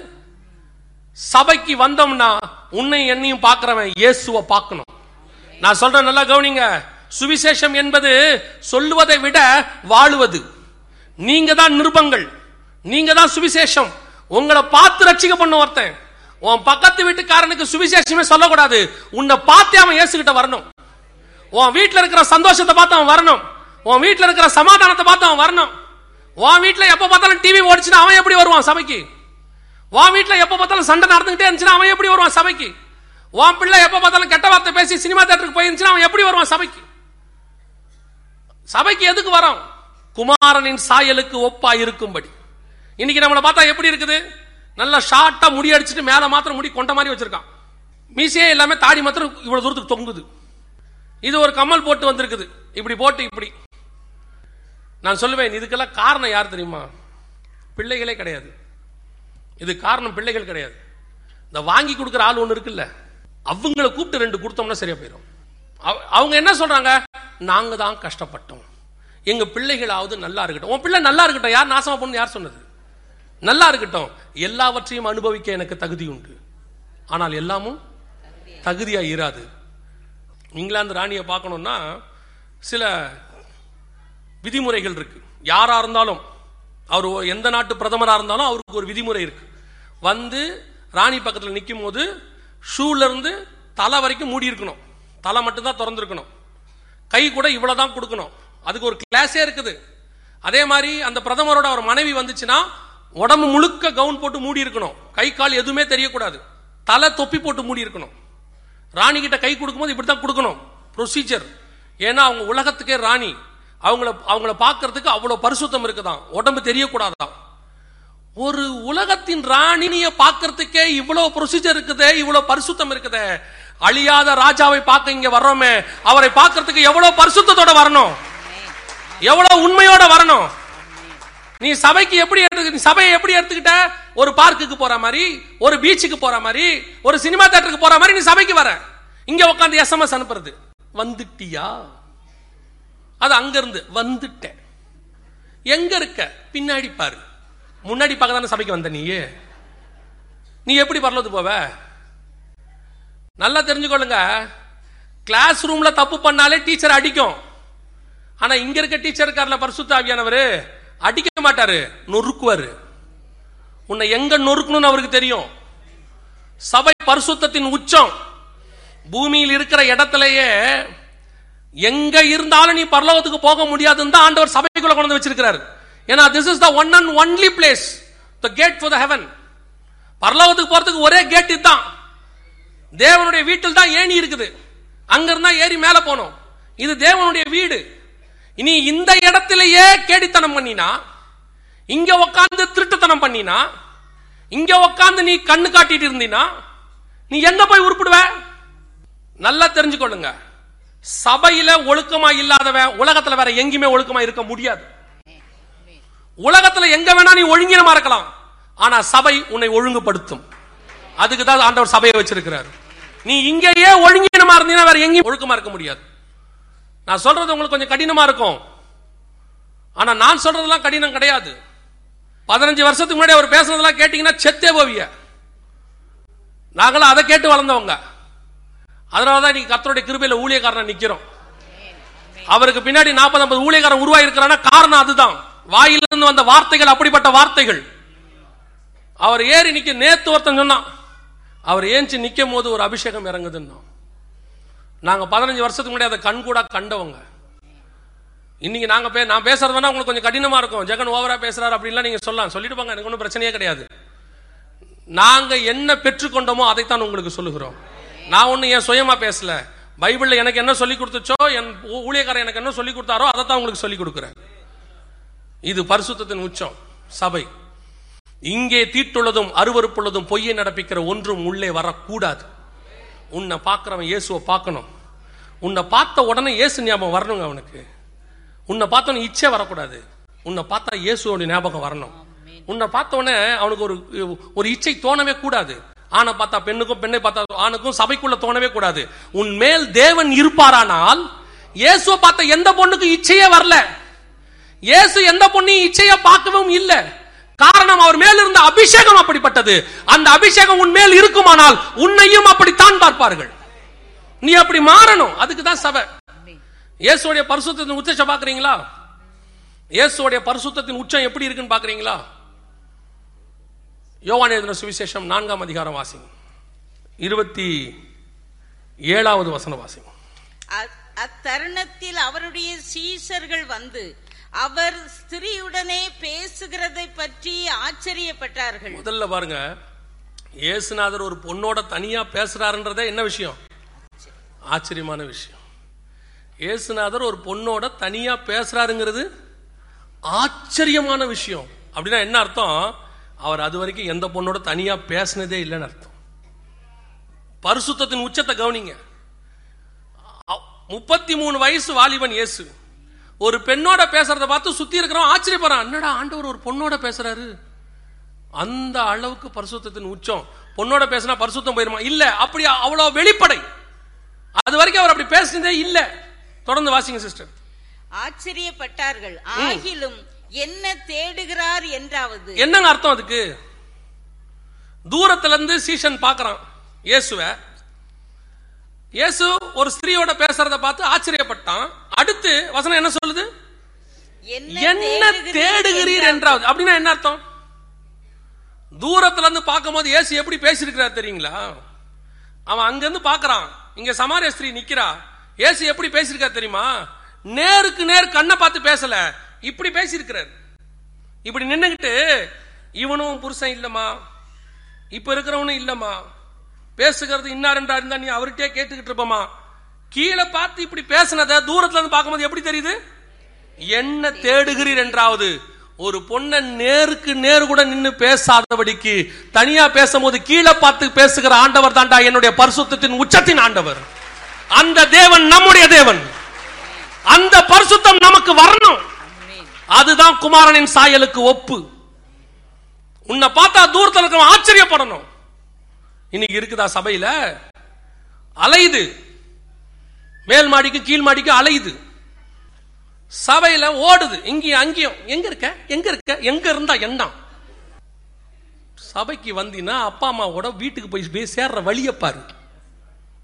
A: சபைக்கு வந்தோம்னா உன்னை என்னையும் பார்க்கிறவன் இயேசுவை பார்க்கணும் நான் சொல்றேன் நல்லா கவனிங்க சுவிசேஷம் என்பது சொல்லுவதை விட வாழுவது நீங்க தான் நிருபங்கள் நீங்க தான் சுவிசேஷம் உங்களை பார்த்து ரட்சிக்க பண்ண ஒருத்தன் உன் பக்கத்து வீட்டுக்காரனுக்கு சுவிசேஷமே சொல்லக்கூடாது உன்னை பார்த்தே அவன் இயேசுகிட்ட வரணும் உன் வீட்ல இருக்கிற சந்தோஷத்தை பார்த்து அவன் வரணும் உன் வீட்ல இருக்கிற சமாதானத்தை பார்த்து அவன் வரணும் உன் வீட்ல எப்ப பார்த்தாலும் டிவி ஓடிச்சுன்னா அவன் எப்படி வருவான் சபைக்கு உன் வீட்ல எப்ப பார்த்தாலும் சண்டை நடந்துகிட்டே இருந்துச்சுன்னா அவன் எப்படி வருவான் சபைக்கு உன் பிள்ளை எப்ப பார்த்தாலும் கெட்ட வார்த்தை பேசி சினிமா தேட்டருக்கு போயிருந்துச்சுன்னா அவன் எப்படி வருவான் சபைக்கு சபைக்கு எதுக்கு வரோம் குமாரனின் சாயலுக்கு ஒப்பா இருக்கும்படி இன்னைக்கு நம்மளை பார்த்தா எப்படி இருக்குது நல்லா ஷார்ட்டா முடி அடிச்சுட்டு மேல மாத்திரம் முடி கொண்ட மாதிரி வச்சிருக்கான் மீசையே எல்லாமே தாடி மாத்திரம் இவ்வளவு தூரத்துக்கு தொங்குது இது ஒரு கம்மல் போட்டு வந்திருக்குது இப்படி போட்டு இப்படி நான் சொல்லுவேன் இதுக்கெல்லாம் காரணம் யார் தெரியுமா பிள்ளைகளே கிடையாது இது காரணம் பிள்ளைகள் கிடையாது இந்த வாங்கி கொடுக்குற ஆள் ஒன்று இருக்குல்ல அவங்கள கூப்பிட்டு ரெண்டு கொடுத்தோம்னா சரியா போயிடும் அவ- அவங்க என்ன சொல்றாங்க நாங்க தான் கஷ்டப்பட்டோம் எங்க பிள்ளைகளாவது நல்லா இருக்கட்டும் உன் பிள்ளை நல்லா இருக்கட்டும் யார் நாசமா போகணும்னு யார் சொன்னது நல்லா இருக்கட்டும் எல்லாவற்றையும் அனுபவிக்க எனக்கு தகுதி உண்டு ஆனால் எல்லாமும் தகுதியா இராது இங்கிலாந்து ராணியை பார்க்கணும்னா சில விதிமுறைகள் இருக்கு யாரா இருந்தாலும் அவர் ஒ- எந்த நாட்டு பிரதமரா இருந்தாலும் அவருக்கு ஒரு விதிமுறை இருக்கு வந்து ராணி பக்கத்துல நிற்கும் போது ஷூல இருந்து தலை வரைக்கும் மூடி இருக்கணும் தலை மட்டும்தான் திறந்திருக்கணும் கை கூட இவ்வளவுதான் கொடுக்கணும் அதுக்கு ஒரு கிளாஸே இருக்குது அதே மாதிரி அந்த பிரதமரோட ஒரு மனைவி வந்துச்சுன்னா உடம்பு முழுக்க கவுன் போட்டு மூடி இருக்கணும் கை கால் எதுவுமே தெரியக்கூடாது தலை தொப்பி போட்டு மூடி இருக்கணும் ராணி கிட்ட கை கொடுக்கும்போது இப்படி தான் கொடுக்கணும் ப்ரொசீஜர் ஏன்னா அவங்க உலகத்துக்கே ராணி அவங்கள அவங்கள பார்க்கறதுக்கு அவ்வளவு பரிசுத்தம் இருக்குதாம் உடம்பு தெரியக்கூடாதாம் ஒரு உலகத்தின் ராணினிய பார்க்கறதுக்கே இவ்வளவு ப்ரொசீஜர் இருக்குதே இவ்வளவு பரிசுத்தம் இருக்குதே அழியாத ராஜாவை பார்க்க இங்க வர்றோமே அவரை பார்க்கறதுக்கு எவ்வளவு பரிசுத்தத்தோட வரணும் எவ்வளவு உண்மையோட வரணும் நீ சபைக்கு எப்படி எடுத்து நீ சபையை எப்படி எடுத்துக்கிட்ட ஒரு பார்க்குக்கு போற மாதிரி ஒரு பீச்சுக்கு போற மாதிரி ஒரு சினிமா தியேட்டருக்கு போற மாதிரி நீ சபைக்கு வர இங்க உட்காந்து எஸ்எம்எஸ் அனுப்புறது வந்துட்டியா அது அங்க இருந்து வந்துட்டேன் எங்க இருக்க பின்னாடி பாரு முன்னாடி பார்க்க தானே சபைக்கு வந்த நீ நீ எப்படி பரலோது போவ நல்லா தெரிஞ்சுக்கொள்ளுங்க கிளாஸ் ரூம்ல தப்பு பண்ணாலே டீச்சர் அடிக்கும் ஆனா இங்க இருக்க டீச்சர் இருக்கார்ல பரிசுத்த ஆவியானவர் அடிக்க மாட்டாரு நொறுக்குவாரு உன்னை எங்க நொறுக்கணும்னு அவருக்கு தெரியும் சபை பரிசுத்தத்தின் உச்சம் பூமியில் இருக்கிற இடத்திலேயே எங்க இருந்தாலும் நீ பரலோகத்துக்கு போக முடியாதுன்னு தான் ஆண்டவர் சபைக்குள்ள கொண்டு வந்து வச்சிருக்கிறார் ஏன்னா this is the one and only place the gate for the heaven பரலோகத்துக்கு போறதுக்கு ஒரே கேட் இதுதான் தேவனுடைய வீட்டில் தான் ஏணி இருக்குது அங்க இருந்தா ஏறி மேல போனோம் இது தேவனுடைய வீடு இனி இந்த இடத்திலேயே கேடித்தனம் பண்ணினா இங்க உட்கார்ந்து திருட்டுத்தனம் பண்ணினா இங்க உட்கார்ந்து நீ கண்ணு காட்டிட்டு இருந்தீனா நீ எங்க போய் உருப்பிடுவ நல்லா தெரிஞ்சுக்கொள்ளுங்க சபையில ஒழுக்கமா இல்லாதவன் உலகத்துல வேற எங்கேயுமே ஒழுக்கமா இருக்க முடியாது உலகத்துல எங்க வேணா நீ ஒழுங்கினமா இருக்கலாம் ஆனா சபை உன்னை ஒழுங்குபடுத்தும் அதுக்கு தான் ஆண்டவர் சபையை வச்சிருக்கிறார் நீ இங்கேயே ஒழுங்கினமா இருந்தீங்கன்னா வேற எங்கேயும் ஒழுக்கமா இருக்க முடியாது நான் சொல்றது உங்களுக்கு கொஞ்சம் கடினமா இருக்கும் ஆனா நான் சொல்றதெல்லாம் கடினம் கிடையாது பதினஞ்சு வருஷத்துக்கு முன்னாடி அவர் பேசுனதெல்லாம் கேட்டீங்கன்னா செத்தே போவிய நாங்களும் அதை கேட்டு வளர்ந்தவங்க அதனால தான் நீங்க கர்த்தருடைய கிருபையில ஊழியக்காரனா நிக்கிறோம் அவருக்கு பின்னாடி நாற்பது ஐம்பது ஊழியக்காரன் உருவாயிருக்கிறான்னா காரணம் அதுதான் வாயிலிருந்து வந்த வார்த்தைகள் அப்படிப்பட்ட வார்த்தைகள் அவர் ஏறி நிக்க நேத்து ஒருத்தன் சொன்னான் அவர் ஏஞ்சி நிக்கும் போது ஒரு அபிஷேகம் இறங்குதுன்னா நாங்க பதினஞ்சு வருஷத்துக்கு முன்னாடி அதை கண் கூட கண்டவங்க இன்னைக்கு நாங்க பே நான் பேசுறது வேணா உங்களுக்கு கொஞ்சம் கடினமா இருக்கும் ஜெகன் ஓவரா பேசுறாரு அப்படின்லாம் நீங்க சொல்லலாம் சொல்லிட்டு போங்க எனக்கு ஒன்றும் பிரச்சனையே கிடையாது நாங்க என்ன பெற்றுக்கொண்டோமோ அதைத்தான் உங்களுக்கு சொல்லுகிறோம் நான் ஒண்ணு என் சுயமா பேசல பைபிள்ல எனக்கு என்ன சொல்லி கொடுத்துச்சோ என் ஊ- ஊழியக்காரர் எனக்கு என்ன சொல்லி கொடுத்தாரோ அதை தான் உங்களுக்கு சொல்லி கொடுக்குறேன் இது பரிசுத்தத்தின் உச்சம் சபை இங்கே தீட்டுள்ளதும் அருவருப்புள்ளதும் பொய்யை நடப்பிக்கிற ஒன்றும் உள்ளே வரக்கூடாது உன்னை பார்க்கிறவன் இயேசுவை பார்க்கணும் உன்னை பார்த்த உடனே இயேசு ஞாபகம் வரணுங்க அவனுக்கு உன்னை பார்த்தவன இச்சை வரக்கூடாது உன்னை பார்த்தா இயேசுவோட ஞாபகம் வரணும் உன்னை பார்த்த உடனே அவனுக்கு ஒரு ஒரு இச்சை தோணவே கூடாது ஆணை பார்த்தா பெண்ணுக்கும் பெண்ணை பார்த்தா ஆணுக்கும் சபைக்குள்ள தோணவே கூடாது உன் மேல் தேவன் இருப்பாரானால் இயேசுவை பார்த்த எந்த பொண்ணுக்கும் இச்சையே வரல இயேசு எந்த பொண்ணையும் இச்சையா பார்க்கவும் இல்ல காரணம் அவர் மேல் இருந்த அபிஷேகம் அப்படிப்பட்டது அந்த அபிஷேகம் உன் மேல் இருக்குமானால் உன்னையும் அப்படித்தான் பார்ப்பார்கள் நீ அப்படி மாறணும் அதுக்கு தான் சபை இயேசுடைய பரிசுத்தத்தின் உச்சத்தை பாக்குறீங்களா இயேசுடைய பரிசுத்தத்தின் உச்சம் எப்படி இருக்குன்னு பாக்குறீங்களா யோவான் எழுதின சுவிசேஷம் நான்காம் அதிகாரம் வாசிங்க இருபத்தி ஏழாவது வசன வாசிங்க
B: அ- அத்தருணத்தில் அவருடைய சீஷர்கள் வந்து அவர் ஸ்திரீயுடனே பேசுகிறதை பற்றி ஆச்சரியப்பட்டார்கள்
A: முதல்ல பாருங்க இயேசுநாதர் ஒரு பொண்ணோட தனியா பேசுறாருன்றதே என்ன விஷயம் ஆச்சரியமான விஷயம் இயேசுநாதர் ஒரு பொண்ணோட தனியா பேசுறாருங்கிறது ஆச்சரியமான விஷயம் அப்படின்னா என்ன அர்த்தம் அவர் அது வரைக்கும் எந்த பொண்ணோட தனியா பேசினதே இல்லைன்னு அர்த்தம் பரிசுத்தத்தின் உச்சத்தை கவனிங்க முப்பத்தி மூணு வயசு வாலிபன் இயேசு ஒரு பெண்ணோட பேசுறத பார்த்து சுத்தி இருக்கிறவன் ஆச்சரியப்படுறான் என்னடா ஆண்டவர் ஒரு பொண்ணோட பேசுறாரு அந்த அளவுக்கு பரிசுத்தத்தின் உச்சம் பொண்ணோட பேசினா பரிசுத்தம் போயிருமா இல்ல அப்படி அவ்வளவு வெளிப்படை அது வரைக்கும் அவர் அப்படி பேசினதே இல்ல தொடர்ந்து வாசிங்க சிஸ்டர்
B: ஆச்சரியப்பட்டார்கள் ஆகிலும் என்ன தேடுகிறார் என்றாவது
A: என்னங்க அர்த்தம் அதுக்கு தூரத்துல இருந்து சீஷன் பார்க்கறான் இயேசுவ இயேசு ஒரு ஸ்திரீயோட பேசுறத பார்த்து ஆச்சரியப்பட்டான் அடுத்து வசனம் என்ன சொல்லுது என்ன தேடுகிறீர் என்றாவது அப்படின்னா என்ன அர்த்தம் தூரத்துல இருந்து பார்க்கும்போது இயேசு எப்படி பேசியிருக்கிறார் தெரியுங்களா அவன் அங்க இருந்து பார்க்கறான் இங்க சமாரிய ஸ்திரீ நிக்கிறா இயேசு எப்படி பேசியிருக்கார் தெரியுமா நேருக்கு நேர் கண்ணை பார்த்து பேசல இப்படி பேசியிருக்கிறார் இப்படி நின்னுகிட்டு இவனும் புருஷன் இல்லம்மா இப்ப இருக்கிறவனும் இல்லம்மா பேசுகிறது இன்னாரெண்டா இருந்தா நீ அவர்கிட்டயே கேட்டுக்கிட்டு இருப்பமா கீழே பார்த்து இப்படி பேசினத தூரத்துல இருந்து பார்க்கும்போது எப்படி தெரியுது என்ன தேடுகிறீர் என்றாவது ஒரு பொண்ணை நேருக்கு நேர் கூட நின்னு பேசாதபடிக்கு தனியா பேசும்போது கீழே பார்த்து பேசுகிற ஆண்டவர் தாண்டா என்னுடைய பரிசுத்தத்தின் உச்சத்தின் ஆண்டவர் அந்த தேவன் நம்முடைய தேவன் அந்த பரிசுத்தம் நமக்கு வரணும் அதுதான் குமாரனின் சாயலுக்கு ஒப்பு உன்னை பார்த்தா தூரத்துல இருக்கிறவன் ஆச்சரியப்படணும் இன்னைக்கு இருக்குதா சபையில அலையுது மேல் மாடிக்கு கீழ் மாடிக்கு அலையுது சபையில ஓடுது இங்கேயும் அங்கேயும் எங்க இருக்க எங்க இருக்க எங்க இருந்தா என்ன சபைக்கு வந்தீங்கன்னா அப்பா அம்மாவோட வீட்டுக்கு போய் போய் சேர்ற வழிய பாரு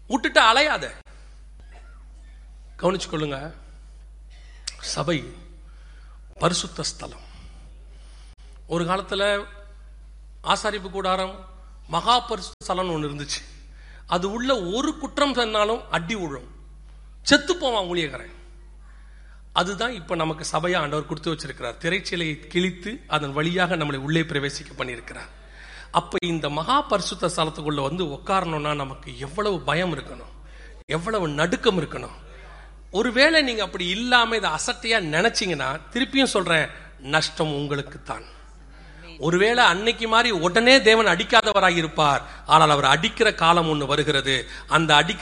A: விட்டுட்டு அலையாத கவனிச்சு கொள்ளுங்க சபை பரிசுத்த ஸ்தலம் ஒரு காலத்துல ஆசாரிப்பு கூடாரம் மகா பரிசுத்த ஸ்தலம்னு ஒன்று இருந்துச்சு அது உள்ள ஒரு குற்றம் சொன்னாலும் அடி விழும் செத்து போவான் ஊழியக்காரன் அதுதான் இப்ப நமக்கு சபையா ஆண்டவர் கொடுத்து வச்சிருக்கிறார் திரைச்சீலையை கிழித்து அதன் வழியாக நம்மளை உள்ளே பிரவேசிக்க பண்ணியிருக்கிறார் அப்ப இந்த மகா பரிசுத்த ஸ்தலத்துக்குள்ள வந்து உட்காரணும்னா நமக்கு எவ்வளவு பயம் இருக்கணும் எவ்வளவு நடுக்கம் இருக்கணும் ஒருவேளை நீங்க அப்படி இல்லாம இதை அசட்டையா நினைச்சீங்கன்னா திருப்பியும் சொல்றேன் நஷ்டம் உங்களுக்கு தான் ஒருவேளை அன்னைக்கு மாதிரி உடனே தேவன் அடிக்காதவராக இருப்பார் ஆனால் அவர் அடிக்கிற காலம் ஒன்று வருகிறது அந்த அடிக்கிற